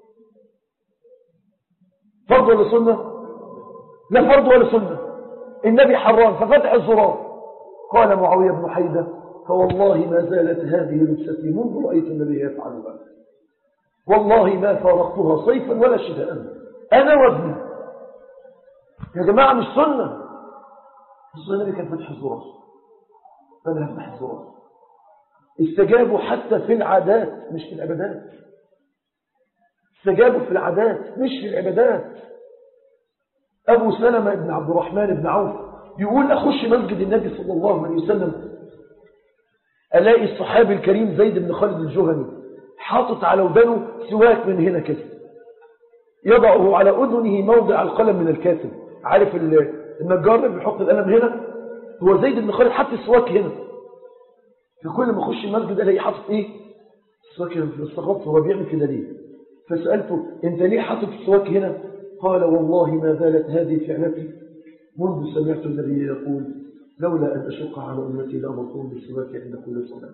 فرض ولا سنة لا فرض ولا سنة النبي حرام ففتح الزرار قال معاوية بن حيدة فوالله ما زالت هذه لبستي منذ رأيت النبي يفعل ذلك والله ما فارقتها صيفا ولا شتاء أنا وابني يا جماعة مش سنة بس النبي كان فتح الزرار فأنا هفتح الزرار استجابوا حتى في العادات مش في العبادات استجابوا في العادات مش في العبادات أبو سلمة بن عبد الرحمن بن عوف يقول أخش مسجد النبي صلى الله عليه وسلم ألاقي الصحابي الكريم زيد بن خالد الجهني حاطط على ودانه سواك من هنا كده يضعه على أذنه موضع القلم من الكاتب عارف النجار اللي بيحط القلم هنا هو زيد بن خالد حط السواك هنا فكل ما اخش المسجد الاقي حاطط ايه السواك هنا فاستغربت هو بيعمل كده ليه فسألته انت ليه حاطط السواك هنا قال والله ما زالت هذه فعلتي منذ سمعت النبي يقول لولا أن أشق على أمتي لأمرتهم بالسواك عند كل صلاة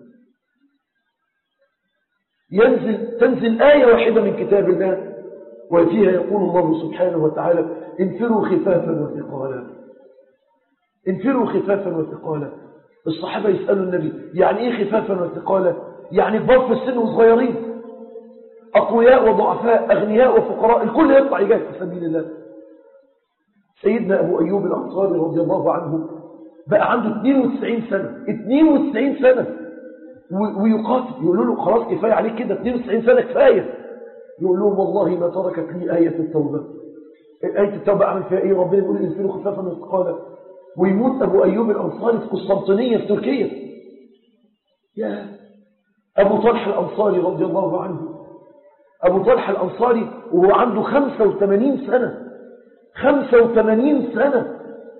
ينزل تنزل آية واحدة من كتاب الله وفيها يقول الله سبحانه وتعالى انفروا خفافا وثقالا انفروا خفافا وثقالا الصحابة يسألوا النبي يعني ايه خفافا وثقالا يعني كبار في السن وصغيرين أقوياء وضعفاء أغنياء وفقراء الكل يطلع يجاهد في سبيل الله سيدنا أبو أيوب الأنصاري رضي الله عنه بقى عنده 92 سنة 92 سنة ويقاتل يقولوا له خلاص كفاية عليك كده 92 سنة كفاية يقول لهم والله ما تركت لي آية التوبة آية التوبة أعمل فيها إيه ربنا يقول انفروا خفافا واستقالا ويموت أبو أيوب الأنصاري في قسطنطينية في تركيا يا أبو طلحة الأنصاري رضي الله عنه أبو طلحة الأنصاري وهو عنده 85 سنة 85 سنة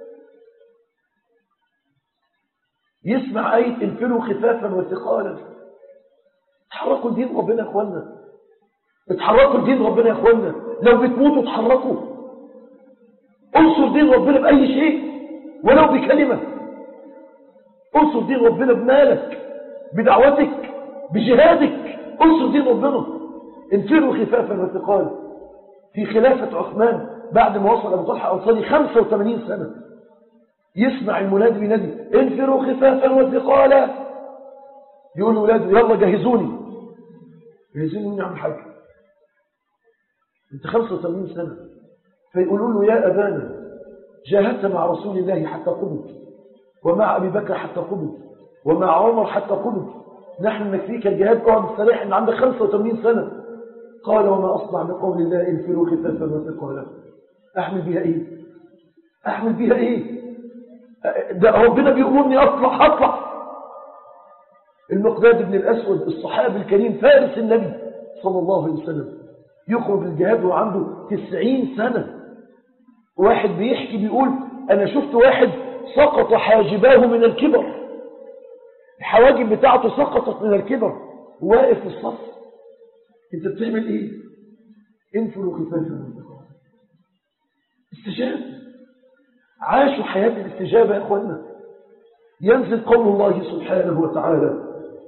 يسمع آية انفروا خفافا وثقالا اتحركوا لدين ربنا يا اخوانا اتحركوا لدين ربنا يا اخوانا لو بتموتوا اتحركوا انصر دين ربنا بأي شيء ولو بكلمة انصر دين ربنا بمالك بدعوتك بجهادك انصر دين ربنا انفروا خفافا وثقالا في خلافة عثمان بعد ما وصل أبو طلحة أنصاري 85 سنة يسمع المنادي بينادي انفروا خفافا وثقالا يقول لاولاده يلا جهزوني جهزوني من عم حاج انت 85 سنة فيقولوا له يا أبانا جاهدت مع رسول الله حتى قبض ومع أبي بكر حتى قبض ومع عمر حتى قبض نحن نكفيك الجهاد اقعد الصلاح ان عندك 85 سنة قال وما أصنع بقول الله انفروا خفافا وثقالا أحمل بها إيه أحمل بها إيه ده ربنا بيقولني أطلع أطلع المقداد بن الأسود الصحابي الكريم فارس النبي صلى الله عليه وسلم يخرج الجهاد وعنده تسعين سنة واحد بيحكي بيقول أنا شفت واحد سقط حاجباه من الكبر الحواجب بتاعته سقطت من الكبر واقف في الصف انت بتعمل ايه انفروا خفافا استجاب عاشوا حياة الاستجابة يا اخوانا ينزل قول الله سبحانه وتعالى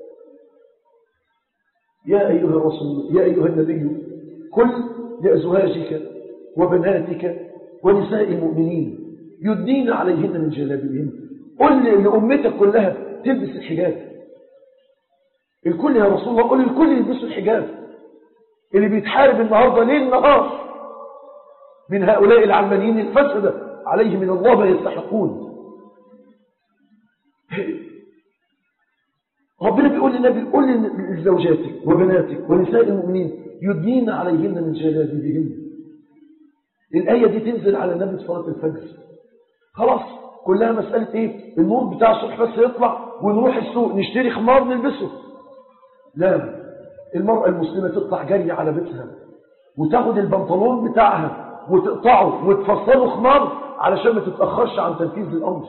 يا أيها الرسول يا أيها النبي كل لأزواجك وبناتك ونساء المؤمنين يدنين عليهن من جلابيبهن قل لأمتك كلها تلبس الحجاب الكل يا رسول الله قل الكل يلبسوا الحجاب اللي بيتحارب النهاردة ليل نهار من هؤلاء العلمانيين الفسدة عليه من الله ما يستحقون ربنا بيقول للنبي قل لزوجاتك وبناتك ونساء المؤمنين يدنين عليهن من جلابيبهن الآية دي تنزل على النبي في صلاة الفجر خلاص كلها مسألة ايه النور بتاع الصبح بس يطلع ونروح السوق نشتري خمار نلبسه لا المرأة المسلمة تطلع جري على بيتها وتاخد البنطلون بتاعها وتقطعه وتفصله خمار علشان ما تتأخرش عن تنفيذ الأمر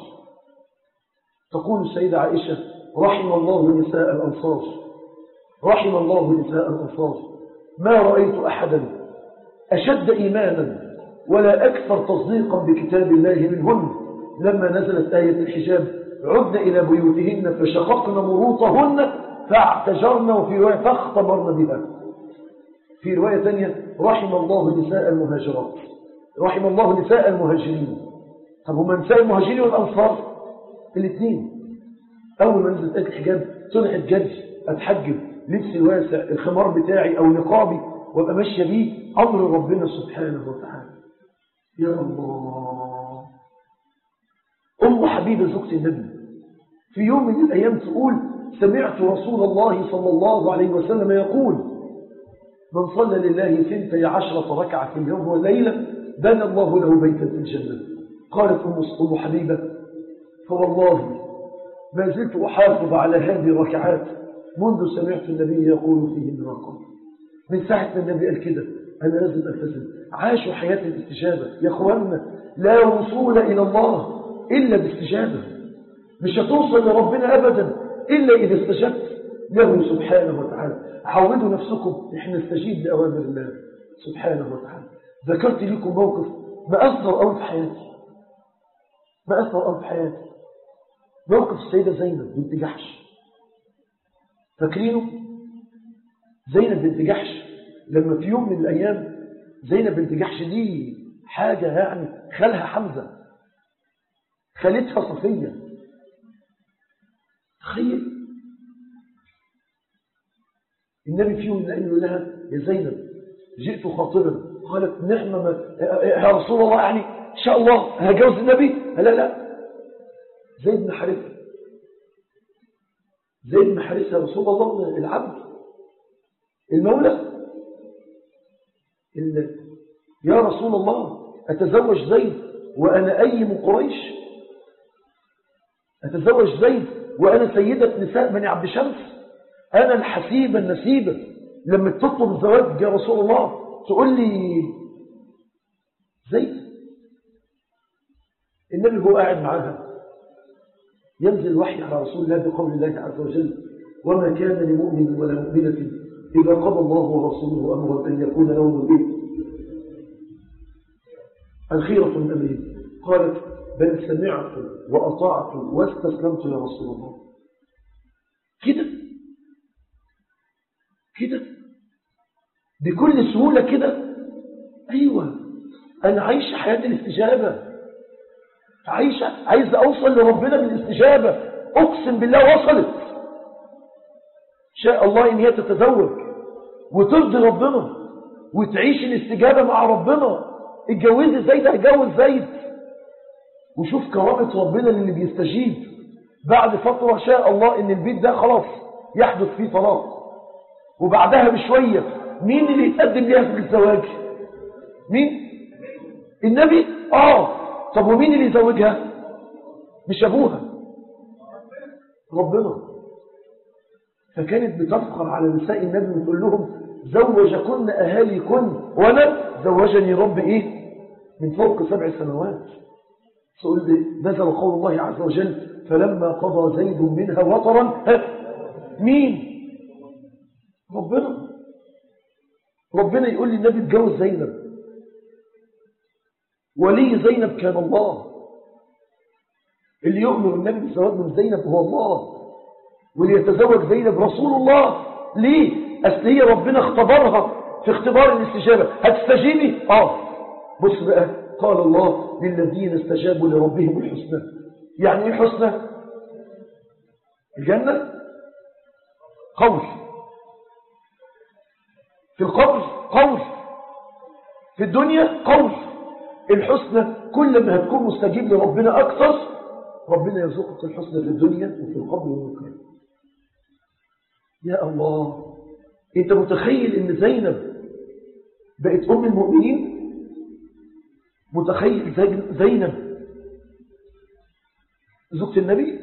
تقول السيدة عائشة رحم الله نساء الأنصار رحم الله نساء الأنصار ما رأيت أحدا أشد إيمانا ولا أكثر تصديقا بكتاب الله منهن لما نزلت آية الحجاب عدن إلى بيوتهن فشققن مروطهن فاعتجرن وفي رواية فاختمرن بها في رواية ثانية رحم الله نساء المهاجرات رحم الله نساء المهاجرين طب هما نساء المهاجرين والأنصار الاثنين أول ما نزلت آية الحجاب طلعت جري أتحجب لبسي واسع الخمار بتاعي أو نقابي وابقى ماشية بيه أمر ربنا سبحانه وتعالى يا الله أم حبيبة زوجة النبي في يوم من الأيام تقول سمعت رسول الله صلى الله عليه وسلم يقول من صلى لله ثنتي عشرة ركعة في اليوم والليلة بنى الله له بيتا في الجنة قالت أم حبيبة فوالله ما زلت أحافظ على هذه الركعات منذ سمعت النبي يقول فيهن ما قال من ساعة ما النبي قال كده أنا لازم ألتزم عاشوا حياة الاستجابة يا أخواننا لا وصول إلى الله إلا باستجابة مش هتوصل لربنا أبدا إلا إذا استجبت له سبحانه وتعالى عودوا نفسكم إحنا نستجيب لأوامر الله سبحانه وتعالى ذكرت لكم موقف ما أثر أوي في حياتي ما أثر أوي في حياتي موقف السيدة زينب بنت جحش فاكرينه زينب بنت جحش لما في يوم من الأيام زينب بنت جحش دي حاجة يعني خالها حمزة خالتها صفية تخيل النبي في يوم من الأيام يقول لها يا زينب جئت خاطبا قالت نعم ما يا رسول الله يعني إن شاء الله هجوز النبي لا لا زيد بن حارثة زيد بن حارثة يا رسول الله العبد المولى إن يا رسول الله أتزوج زيد وأنا أيم قريش أتزوج زيد وأنا سيدة نساء بني عبد شمس أنا الحسيبة النسيبة لما تطلب الزواج يا رسول الله تقول لي زيد النبي هو قاعد معاها ينزل الوحي على رسول الله بقول الله عز وجل وما كان لمؤمن ولا مؤمنة إذا قضى الله ورسوله أمرا أن يكون لهم الإيه الخيرة من أمره قالت بل سمعت وأطعت واستسلمت يا رسول الله كده كده بكل سهولة كده أيوة أنا عايش حياة الاستجابة عايش عايز أوصل لربنا بالاستجابة أقسم بالله وصلت شاء الله إن هي تتزوج وترضي ربنا وتعيش الاستجابة مع ربنا اتجوزي زيد هتجوز زيد وشوف كرامة ربنا للي بيستجيب بعد فترة شاء الله ان البيت ده خلاص يحدث فيه طلاق وبعدها بشوية مين اللي يتقدم ليها في الزواج مين النبي اه طب ومين اللي يزوجها مش ابوها ربنا فكانت بتفخر على نساء النبي وتقول لهم زوجكن اهاليكن وانا زوجني رب ايه من فوق سبع سنوات نزل قول الله عز وجل فلما قضى زيد منها وطرا مين ربنا ربنا يقول لي النبي اتجوز زينب ولي زينب كان الله اللي يؤمر النبي بالزواج من زينب هو الله واللي يتزوج زينب رسول الله ليه أصل هي ربنا اختبرها في اختبار الاستجابة هتستجيبي اه بص بقى قال الله للذين استجابوا لربهم الحسنى يعني ايه الحسنى الجنة قول في القبر قول في الدنيا قول الحسنى كل ما هتكون مستجيب لربنا أكثر ربنا يرزقك الحسنى في الدنيا وفي القبر والقيامة يا الله انت متخيل ان زينب بقت ام المؤمنين متخيل زينب زوجة النبي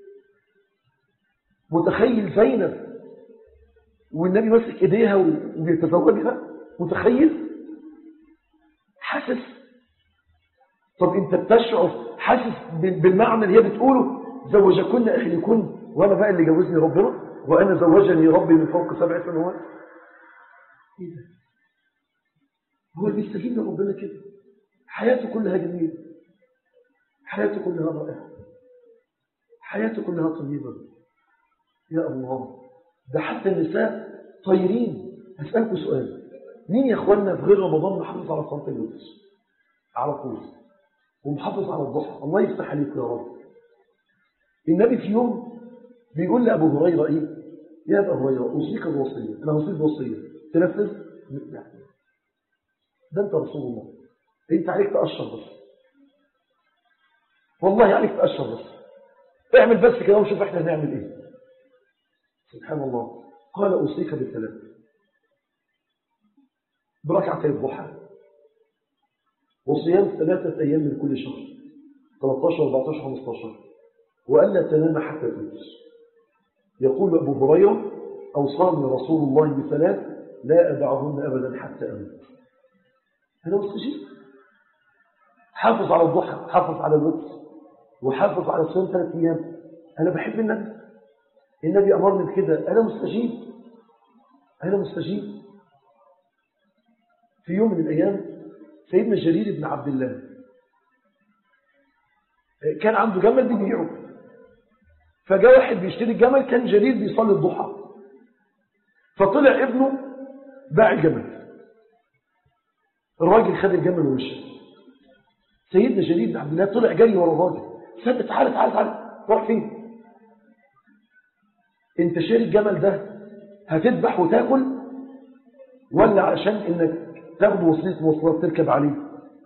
متخيل زينب والنبي ماسك ايديها وبيتزوجها متخيل حاسس طب انت بتشعر حاسس بالمعنى اللي هي بتقوله زوجكن اهلكن وانا بقى اللي جوزني ربنا وانا زوجني ربي من فوق سبع سنوات ايه ده هو اللي بيستجيب لربنا كده حياته كلها جميله حياته كلها رائعه حياته كلها طيبه يا الله ده حتى النساء طيرين هسألكم سؤال مين يا اخوانا في غير رمضان محافظ على صلاه الوتر على طول ومحافظ على الضحى الله يفتح عليك يا رب النبي في يوم بيقول لأبو هريرة إيه يا أبو هريرة أوصيك الوصية أنا أوصيك الوصية تنفذ لا ده أنت رسول الله أنت عليك تأشر بس والله عليك تأشر بس اعمل بس كده وشوف احنا هنعمل ايه سبحان الله قال أوصيك بالثلاث بركعتي الضحى وصيام ثلاثة أيام من كل شهر 13 14 15 وألا تنام حتى تموت يقول أبو هريرة أوصاني رسول الله بثلاث لا أدعهن أبدا حتى أموت أنا مستجيب حافظ على الضحى حافظ على الوتر وحافظ على الصيام ثلاث أيام أنا بحب النبي النبي أمرني بكده أنا مستجيب أنا مستجيب في يوم من الأيام سيدنا جرير بن عبد الله كان عنده جمل بيبيعه فجاء واحد بيشتري الجمل كان جرير بيصلي الضحى فطلع ابنه باع الجمل الراجل خد الجمل ومشى سيدنا جرير بن عبد الله طلع جري ورا الراجل سد تعالى تعالى تعالى روح فين انت شاري الجمل ده هتذبح وتاكل ولا عشان انك تاخد وسيله مواصلات تركب عليه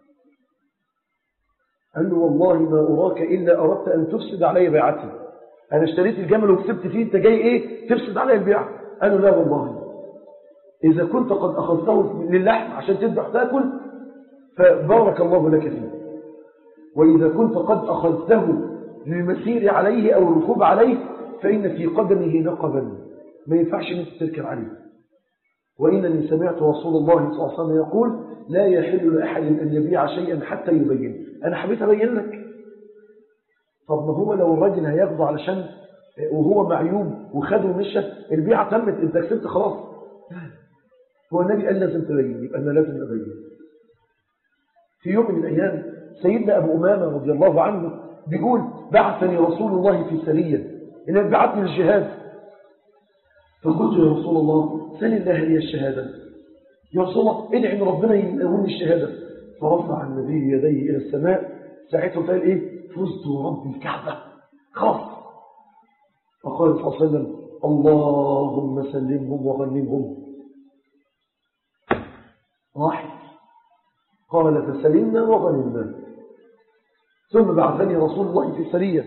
قال له والله ما أراك إلا أردت أن تفسد علي بيعتي أنا اشتريت الجمل وكسبت فيه أنت جاي إيه تفسد علي البيع قال له لا والله إذا كنت قد أخذته للحم عشان تذبح تاكل فبارك الله لك فيه وإذا كنت قد أخذته للمسير عليه أو الركوب عليه فإن في قدمه نقبا ما ينفعش أن تركب عليه وإنني سمعت رسول الله صلى الله عليه وسلم يقول لا يحل لأحد أن يبيع شيئا حتى يبين أنا حبيت أبين لك طب ما هو لو الراجل هياخده علشان وهو معيوب وخده ومشى البيعة تمت انت كسبت خلاص هو النبي قال لازم تبين يبقى أنا لازم أبين في يوم من الأيام سيدنا أبو أمامة رضي الله عنه بيقول بعثني رسول الله في سرية إنه بعثني للجهاد فقلت يا رسول الله سل الله لي الشهادة يا رسول الله ادعي ان ربنا يقولني الشهادة فرفع النبي يديه إلى السماء ساعتها قال إيه فزت ورب الكعبة خلاص فقال صلى الله عليه وسلم اللهم سلمهم وغنمهم راحت قال فسلمنا وغنمنا ثم بعثني رسول الله في سرية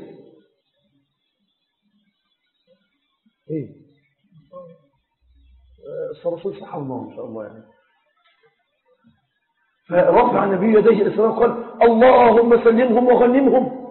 ايه الصرصور صح الله ان شاء الله يعني فرفع النبي يديه الاسلام قال اللهم سلمهم وغنمهم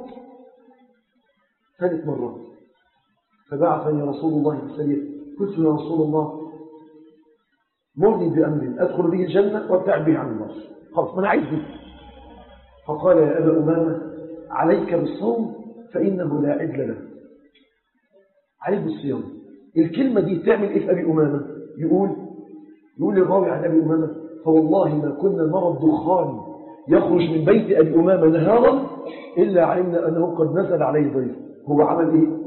ثالث مرة فبعثني رسول الله في سرية قلت يا رسول الله مرني بأمر أدخل به الجنة وابتعد به عن النار خلاص ما أنا عايز به فقال يا أبا أمامة عليك بالصوم فإنه لا عدل له عليك بالصيام الكلمة دي تعمل إيه في أبي أمامة يقول يقول للراوي عن أبي أمامة فوالله ما كنا نرى الدخان يخرج من بيت أبي أمامة نهارا إلا علمنا أنه قد نزل عليه ضيف هو عمل إيه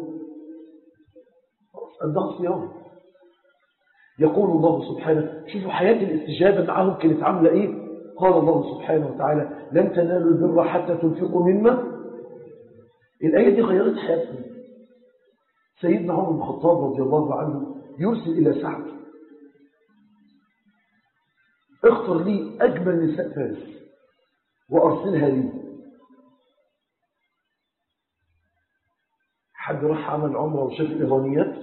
أنده صيام يقول الله سبحانه شوفوا حياة الاستجابة معهم كانت عاملة إيه قال الله سبحانه وتعالى لن تنالوا البر حتى تنفقوا مما الآية دي غيرت حياتهم سيدنا عمر بن الخطاب رضي الله عنه يرسل إلى سعد اختر لي أجمل نساء فارس وأرسلها لي حد راح عمل عمره وشاف الإيرانيات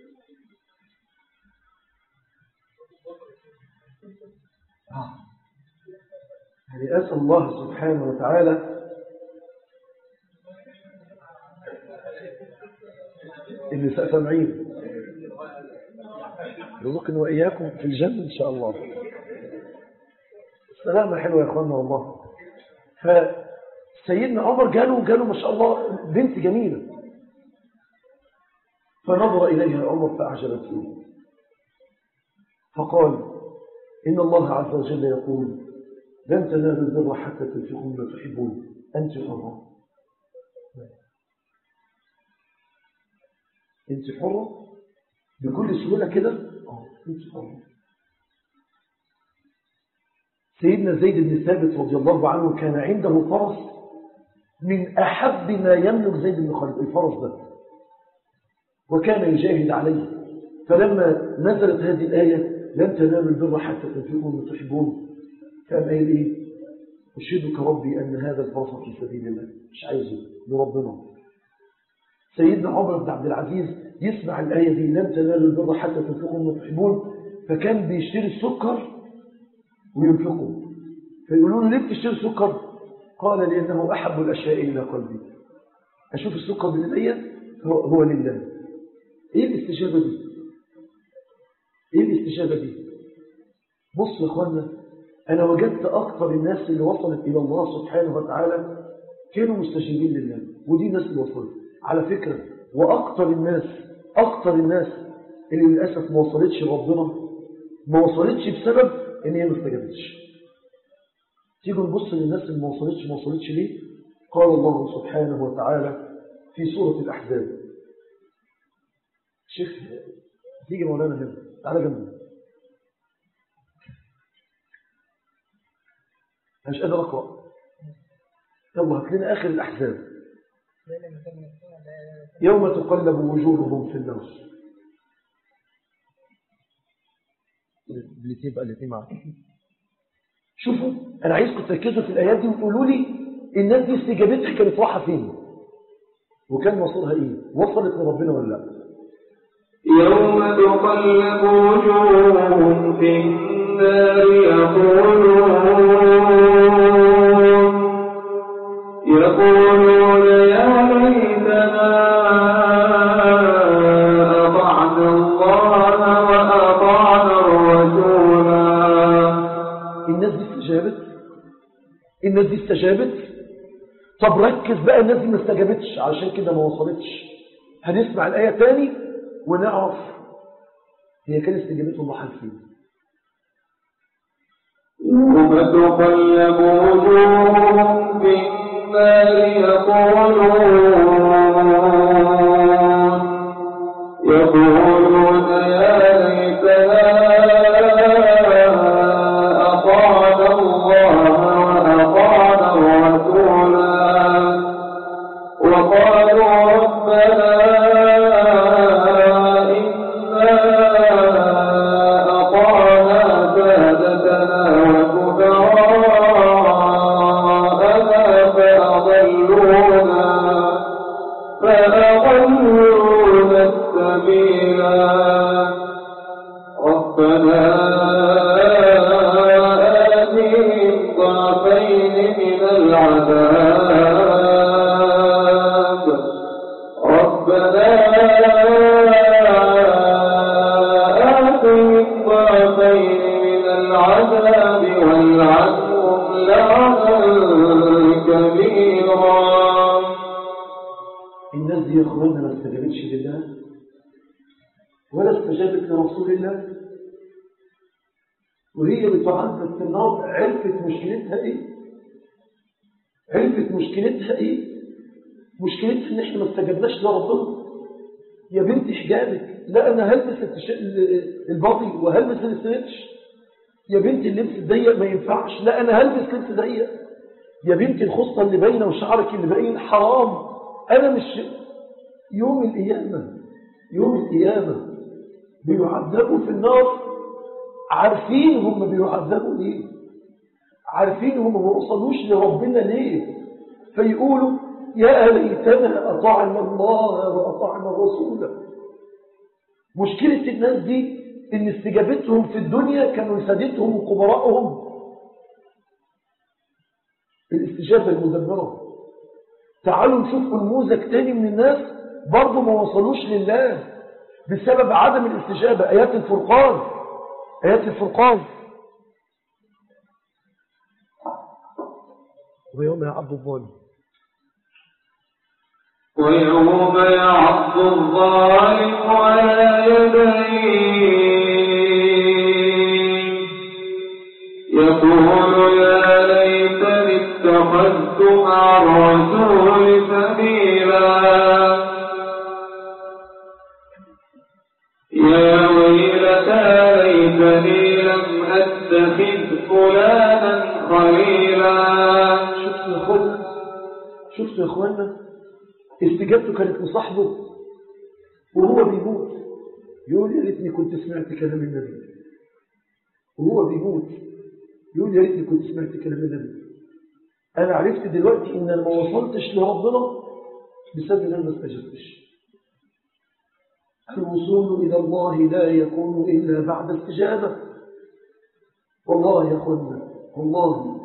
آه. يعني أسأل الله سبحانه وتعالى النساء سامعين يرزقنا وإياكم في الجنة إن شاء الله السلامة حلوة يا أخوانا والله فسيدنا عمر جاله جاله ما شاء الله بنت جميلة فنظر إليها عمر فأعجبته فقال إن الله عز وجل يقول لن تنالوا البر حتى تنفقوا مما تحبون أنت حرة أنت حرة بكل سهولة كده أه أنت حرة سيدنا زيد بن ثابت رضي الله عنه كان عنده فرس من أحب ما يملك زيد بن خالد الفرس ده وكان يجاهد عليه فلما نزلت هذه الآية لن تنالوا البر حتى تنفقوا ما تحبون كان قايل ايه أشهدك ربي أن هذا الفرس في سبيل الله مش عايزه لربنا سيدنا عمر بن عبد العزيز يسمع الآية دي لن تنالوا البر حتى تنفقوا ما تحبون فكان بيشتري السكر وينفقه فيقولوا له ليه بتشتري السكر قال لأنه أحب الأشياء إلى قلبي أشوف السكر بالنية هو, هو لله إيه الاستجابة دي إيه الاستجابة دي بص يا أخوانا أنا وجدت أكثر الناس اللي وصلت إلى الله سبحانه وتعالى كانوا مستجيبين لله ودي الناس اللي وصلت على فكرة وأكثر الناس أكثر الناس اللي للأسف ما وصلتش لربنا ما وصلتش بسبب إن هي ما استجابتش تيجوا نبص للناس اللي ما وصلتش ما وصلتش ليه قال الله سبحانه وتعالى في سورة الأحزاب شيخ تيجي مولانا هنا تعالى جنبنا مش قادر أقرأ يلا هات لنا آخر الأحزاب يوم تقلب وجوههم في النار الاثنين بقى الاثنين معاك شوفوا انا عايزكم تركزوا في الايات دي وتقولوا لي الناس دي استجابتها كانت رايحه فين وكان وصلها ايه وصلت لربنا ولا لا يوم تقلب وجوههم في النار يقولون يقولون يا ليتنا أطعنا الله وأطعنا الرسولا الناس دي استجابت الناس دي استجابت طب ركز بقى الناس دي ما استجابتش عشان كده ما وصلتش هنسمع الآية تاني ونعرف هي كانت استجابتهم راحت فين يوم تقلب وجوههم في النار يقولون يقولون يا ليتنا أطعنا الله وأطعنا الرسولا وقالوا ربنا إنا أطعنا سادتنا وكبراءنا فأضلونا فأضلونا السبيلا ربنا آتهم ضعفين من العذاب ربنا آتهم ضعفين من العذاب والعنهم لعنا كبيرا الناس دي يا اخوانا ما استجابتش لله ولا استجابت لرسول الله وهي بتعذب في النار عرفت مشكلتها ايه عرفت مشكلتها ايه مشكلتها ان احنا ما استجبناش لربنا يا بنت حجابك لا انا هلبس التش... ال- الباطي وهلبس الاسترتش يا بنت اللبس الضيق ما ينفعش لا انا هلبس لبس ضيق يا بنت الخصة اللي باينه وشعرك اللي باين حرام انا مش يوم القيامه يوم القيامه بيعذبوا في النار عارفين هم بيعذبوا ليه عارفين هم ما وصلوش لربنا ليه فيقولوا يا ليتنا أطعنا الله وأطعنا الرسول مشكلة الناس دي إن استجابتهم في الدنيا كانوا سادتهم وكبراءهم الاستجابة المدمرة تعالوا نشوف نموذج تاني من الناس برضه ما وصلوش لله بسبب عدم الاستجابة آيات الفرقان آيات الفرقان ويوم يعض الظالم ويوم يعض الظالم على يديه يقول يا ليتني اتخذت مع الرسول سبيلا يا ويلتى ليتني لم أتخذ فلانا خليلا شفتوا يا اخوانا شفتوا يا اخوانا استجابته كانت لصاحبه وهو بيموت يقول يا ريتني كنت سمعت كلام النبي وهو بيموت يقول يا ريتني كنت سمعت كلام النبي انا عرفت دلوقتي ان انا ما وصلتش لربنا بسبب ان انا ما استجبتش الوصول الى الله لا يكون الا بعد استجابه والله يا اخوانا والله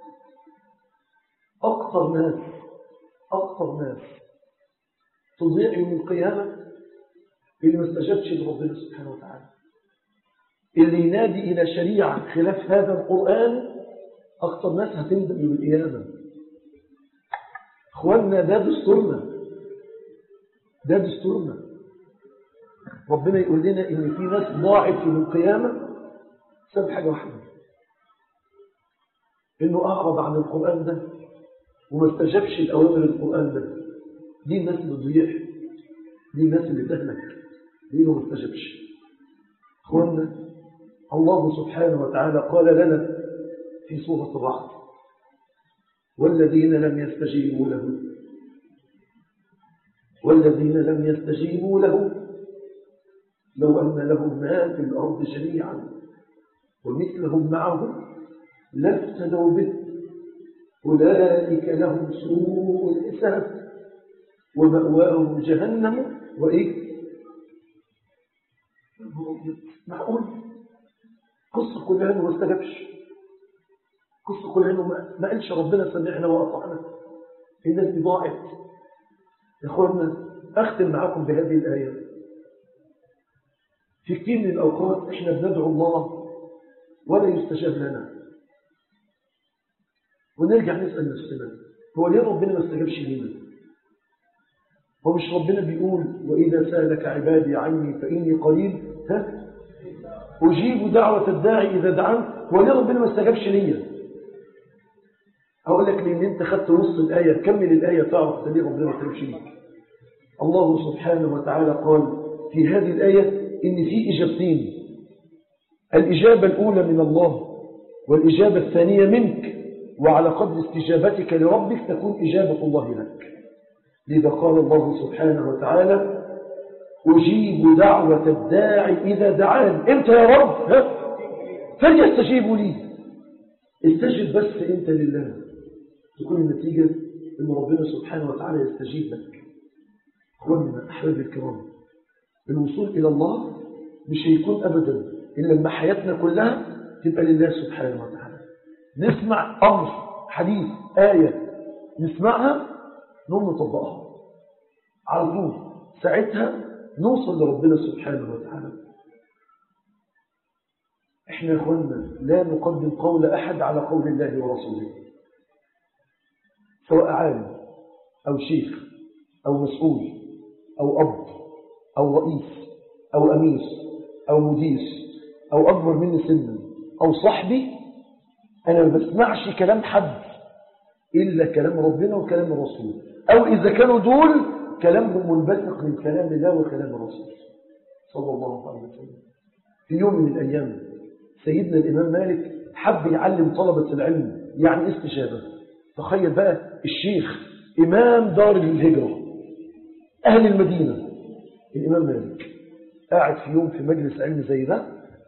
أكثر ناس أكثر ناس تضيع يوم القيامة اللي ما استجابش لربنا سبحانه وتعالى اللي ينادي إلى شريعة خلاف هذا القرآن أكثر ناس هتندم يوم القيامة إخواننا ده دستورنا ده دستورنا ربنا يقول لنا إن في ناس ضاعت يوم القيامة بسبب حاجة واحدة إنه أعرض عن القرآن ده وما استجابش الأوامر القرآن ده دي الناس اللي تضيع دي الناس اللي تهلك دي ما استجابش اخوانا الله سبحانه وتعالى قال لنا في سورة الرعد والذين لم يستجيبوا له والذين لم يستجيبوا له لو أن لهم ما في الأرض جميعا ومثلهم معهم لافتدوا به أولئك لهم سوء الحساب ومأواهم جهنم وإيه معقول قصة كلها انه ما استجابش قصة كلها انه ما قالش ربنا سمعنا وأطعنا الناس دي ضاعت يا اخوانا أختم معاكم بهذه الآية في كثير من الأوقات إحنا بندعو الله ولا يستجاب لنا ونرجع نسأل نفسنا هو ليه ربنا ما استجابش لنا هو مش ربنا بيقول وإذا سألك عبادي عني فإني قريب ها أجيب دعوة الداعي إذا دعان هو ليه ربنا ما استجابش ليا أقول لك لأن أنت خدت نص الآية كمل الآية تعرف ليه ربنا ما استجابش ليك الله سبحانه وتعالى قال في هذه الآية إن في إجابتين الإجابة الأولى من الله والإجابة الثانية منك وعلى قدر استجابتك لربك تكون إجابة الله لك لذا قال الله سبحانه وتعالى أجيب دعوة الداعي إذا دعان أنت يا رب ها فليستجيبوا لي استجب بس أنت لله تكون النتيجة أن ربنا سبحانه وتعالى يستجيب لك أخواننا أحبابي الكرام الوصول إلى الله مش هيكون أبدا إلا لما حياتنا كلها تبقى لله سبحانه وتعالى نسمع أمر حديث آية نسمعها نقوم نطبقها على طول ساعتها نوصل لربنا سبحانه وتعالى احنا يا اخوانا لا نقدم قول أحد على قول الله ورسوله سواء عالم أو شيخ أو مسؤول أو أب أو رئيس أو أمير أو مدير أو أكبر مني سنا أو صاحبي أنا ما بسمعش كلام حد إلا كلام ربنا وكلام الرسول أو إذا كانوا دول كلامهم منبثق من كلام الله وكلام الرسول صلى الله عليه وسلم في يوم من الأيام سيدنا الإمام مالك حب يعلم طلبة العلم يعني استجابة تخيل بقى الشيخ إمام دار الهجرة أهل المدينة الإمام مالك قاعد في يوم في مجلس علم زي ده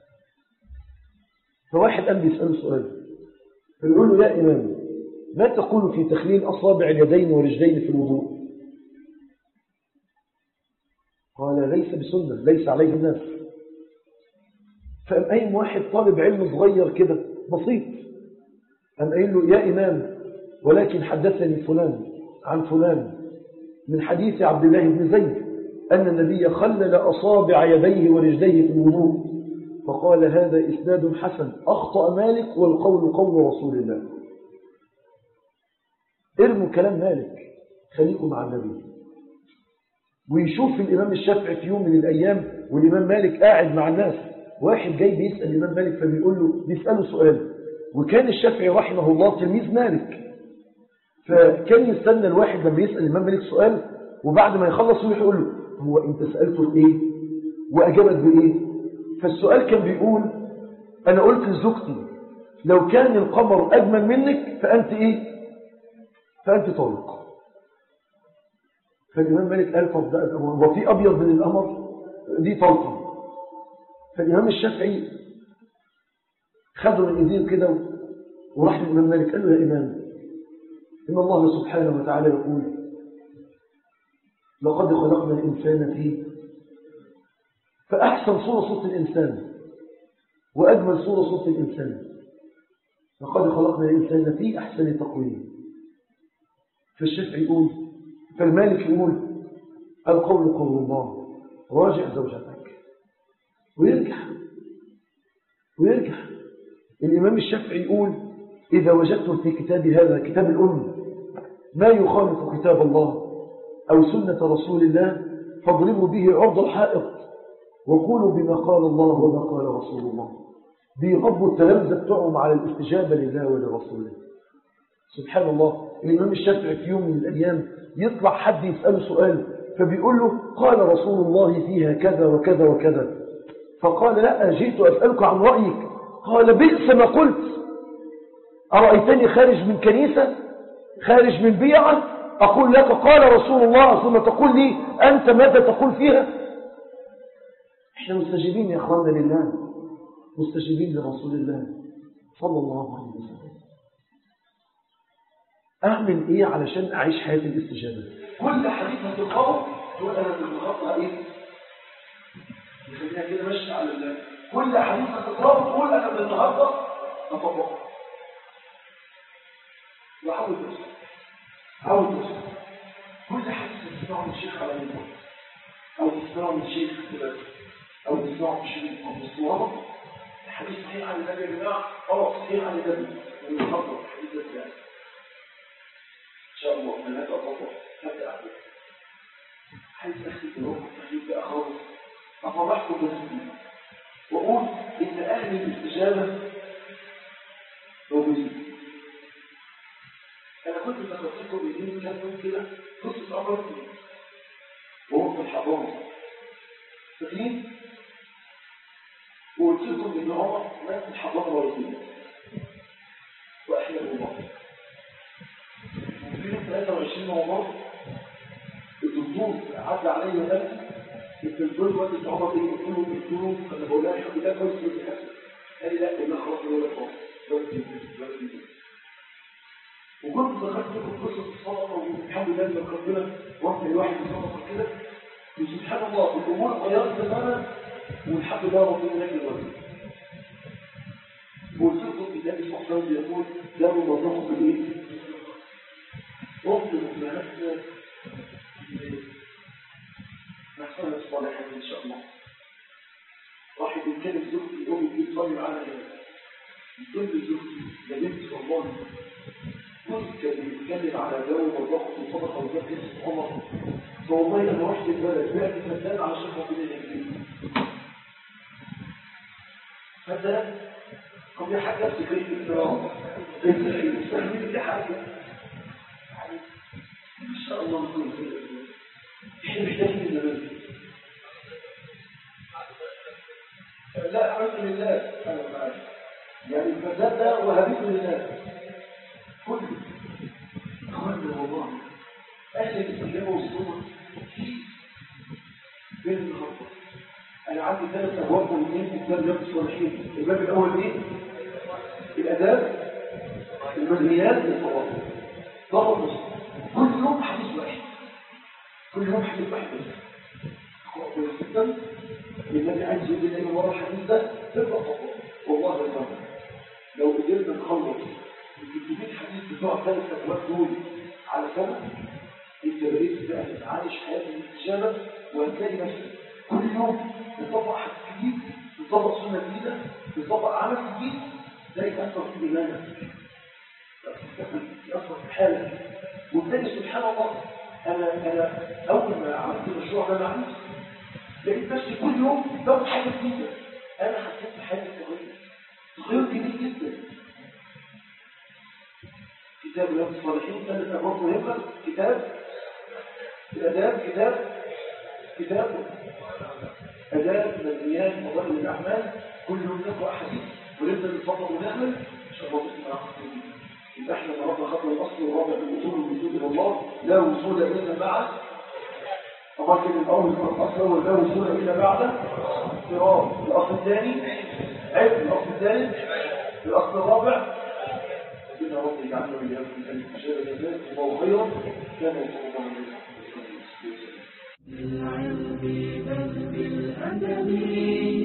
فواحد قام بيسأله سؤال فيقول له يا إمام ما تقول في تخليل أصابع اليدين والرجلين في الوضوء قال ليس بسنة ليس عليه الناس فقام قايم واحد طالب علم صغير كده بسيط قام قايل له يا إمام ولكن حدثني فلان عن فلان من حديث عبد الله بن زيد أن النبي خلل أصابع يديه ورجليه في الوضوء فقال هذا إسناد حسن أخطأ مالك والقول قول رسول الله ارموا كلام مالك خليكم مع النبي ويشوف الإمام الشافعي في يوم من الأيام والإمام مالك قاعد مع الناس واحد جاي بيسأل الإمام مالك فبيقول له بيسأله سؤال وكان الشافعي رحمه الله تلميذ مالك فكان يستنى الواحد لما يسأل الإمام مالك سؤال وبعد ما يخلص يروح يقول له هو أنت سألته بإيه وأجابت بإيه فالسؤال كان بيقول أنا قلت لزوجتي لو كان القمر أجمل منك فأنت إيه فأنت طالق فالإمام مالك قال طب ده هو في أبيض من القمر دي طلقة فالإمام الشافعي خده من إيديه كده وراح للإمام مالك قال له يا إمام إن الله سبحانه وتعالى يقول لقد خلقنا الإنسان فيه فأحسن صورة صوت الإنسان وأجمل صورة صوت الإنسان لقد خلقنا الإنسان في أحسن تقويم فالشافعي يقول فالمالك يقول القول قول الله راجع زوجتك ويرجع ويرجع الإمام الشافعي يقول إذا وجدتم في كتاب هذا كتاب الأم ما يخالف كتاب الله أو سنة رسول الله فاضربوا به عرض الحائط وقولوا بما قال الله وما قال رسول الله بيغضوا التلامذة بتوعهم على الاستجابة لله ولرسوله سبحان الله الإمام الشافعي في يوم من الأيام يطلع حد يسأله سؤال فبيقول له قال رسول الله فيها كذا وكذا وكذا فقال لا جئت أسألك عن رأيك قال بئس ما قلت أرأيتني خارج من كنيسة خارج من بيعة أقول لك قال رسول الله ثم تقول لي أنت ماذا تقول فيها احنا مستجيبين يا أخوانا لله مستجيبين لرسول الله صلى الله عليه وسلم أعمل إيه علشان أعيش حياة الاستجابة كل حديث هتقرأه تقول أنا بالمخطة إيه يخلينا كده ماشي على الله كل حديث هتقرأه تقول أنا من النهاردة أطبقه وحاول توصل حاول توصل كل حديث تسمعه من الشيخ على المنبر أو تسمعه من شيخ كده أو تسمعه من شيخ أو تسمعه الحديث صحيح عن النبي يا جماعة اه صحيح عن النبي من النهاردة الحديث ده بتاعي إن شاء الله من هذا أطبق هبدأ أعمل حيث أختي الروح هيبدأ خالص أفرحكم بنفسي وأقول إن أهل الاستجابة موجودين أنا كنت بخطيكم بيدين كام يوم كده قصة أمر وهو في الحضانة فاكرين؟ وقلت لكم إن عمر مات في الحضانة مرتين وأحيا الله وفي يوم 23 عمر الدكتور عدى عليا وقال لي الدكتور وقت عمر ايه قلت له الدكتور انا بقول لها الحمد لله كويس في الحسن قال لي لا قلنا خلاص ولا خلاص وكنت دخلت في قصه الصدقه والحمد لله لما ربنا وفق الواحد بصدقه كده وسبحان الله الامور اتغيرت تماما والحمد لله ربنا لك الوزن وقلت لكم النبي صلى الله عليه وسلم يقول لا نوظفه بالايه؟ رب المهمات نحسن الصالحات ان شاء الله راح يتكلم زوجتي امي بتصلي معانا هنا يقول لي زوجتي يا بنت والله كنت كان بيتكلم على جو والضغط وصدقه وجاب اسم عمر فوالله انا رحت البلد بعت فدان على شيخ ربنا يهديه فدان طب يا حاجه افتكري الكرام استحملي دي حاجه ان شاء الله نكون احنا محتاجين النبي لا عملت لله انا معاك يعني الفساد ده وهبته لله كل اخوانا والله اهل الاستجابه والصوم بين الخطه انا عندي ثلاث ابواب مهمين في كتاب رياض الصالحين الباب الاول ايه الاداب المنهيات للصواب ضرب مسلم كل يوم حديث واحد كل يوم حديث واحد بس كويس جدا النبي عايز يقول لنا ورا الحديث ده تبقى خطوه والله يرضى لو قدرنا نخلص ال 300 حديث بتوع ثلاث سنوات دول على سنه انت بقيت بقى عايش حياه الاستجابه وهتلاقي نفسك كل يوم تطبق حديث جديد تطبق سنه جديده تطبق عمل جديد ده يأثر في ايمانك يأثر في حالك وتلاقي سبحان الله انا انا اول ما عملت المشروع ده مع نفسي لقيت نفسي كل يوم باخد حاجه جديده انا حسيت بحاجه تغير تغير جديد جدا كتاب رياض الصالحين ثلاث ابواب مهمه كتاب الاداب كتاب كتاب اداب مبنيات فضائل الاعمال كل يوم نقرا حديث ونبدا نتفضل ونعمل ان شاء الله باذن الله يبقى احنا النهارده خدنا الاصل الرابع في الاصول والوجود الى الله لا وصول الا مع طبعا كده الاول الاصل الاول لا وصول الا بعد اضطراب الاصل الثاني عيب الاصل الثالث الاصل الرابع ربنا رب يجعلنا من يد الاشياء جزاك الله خيرا كما يقول الله بالعلم بل بالأدب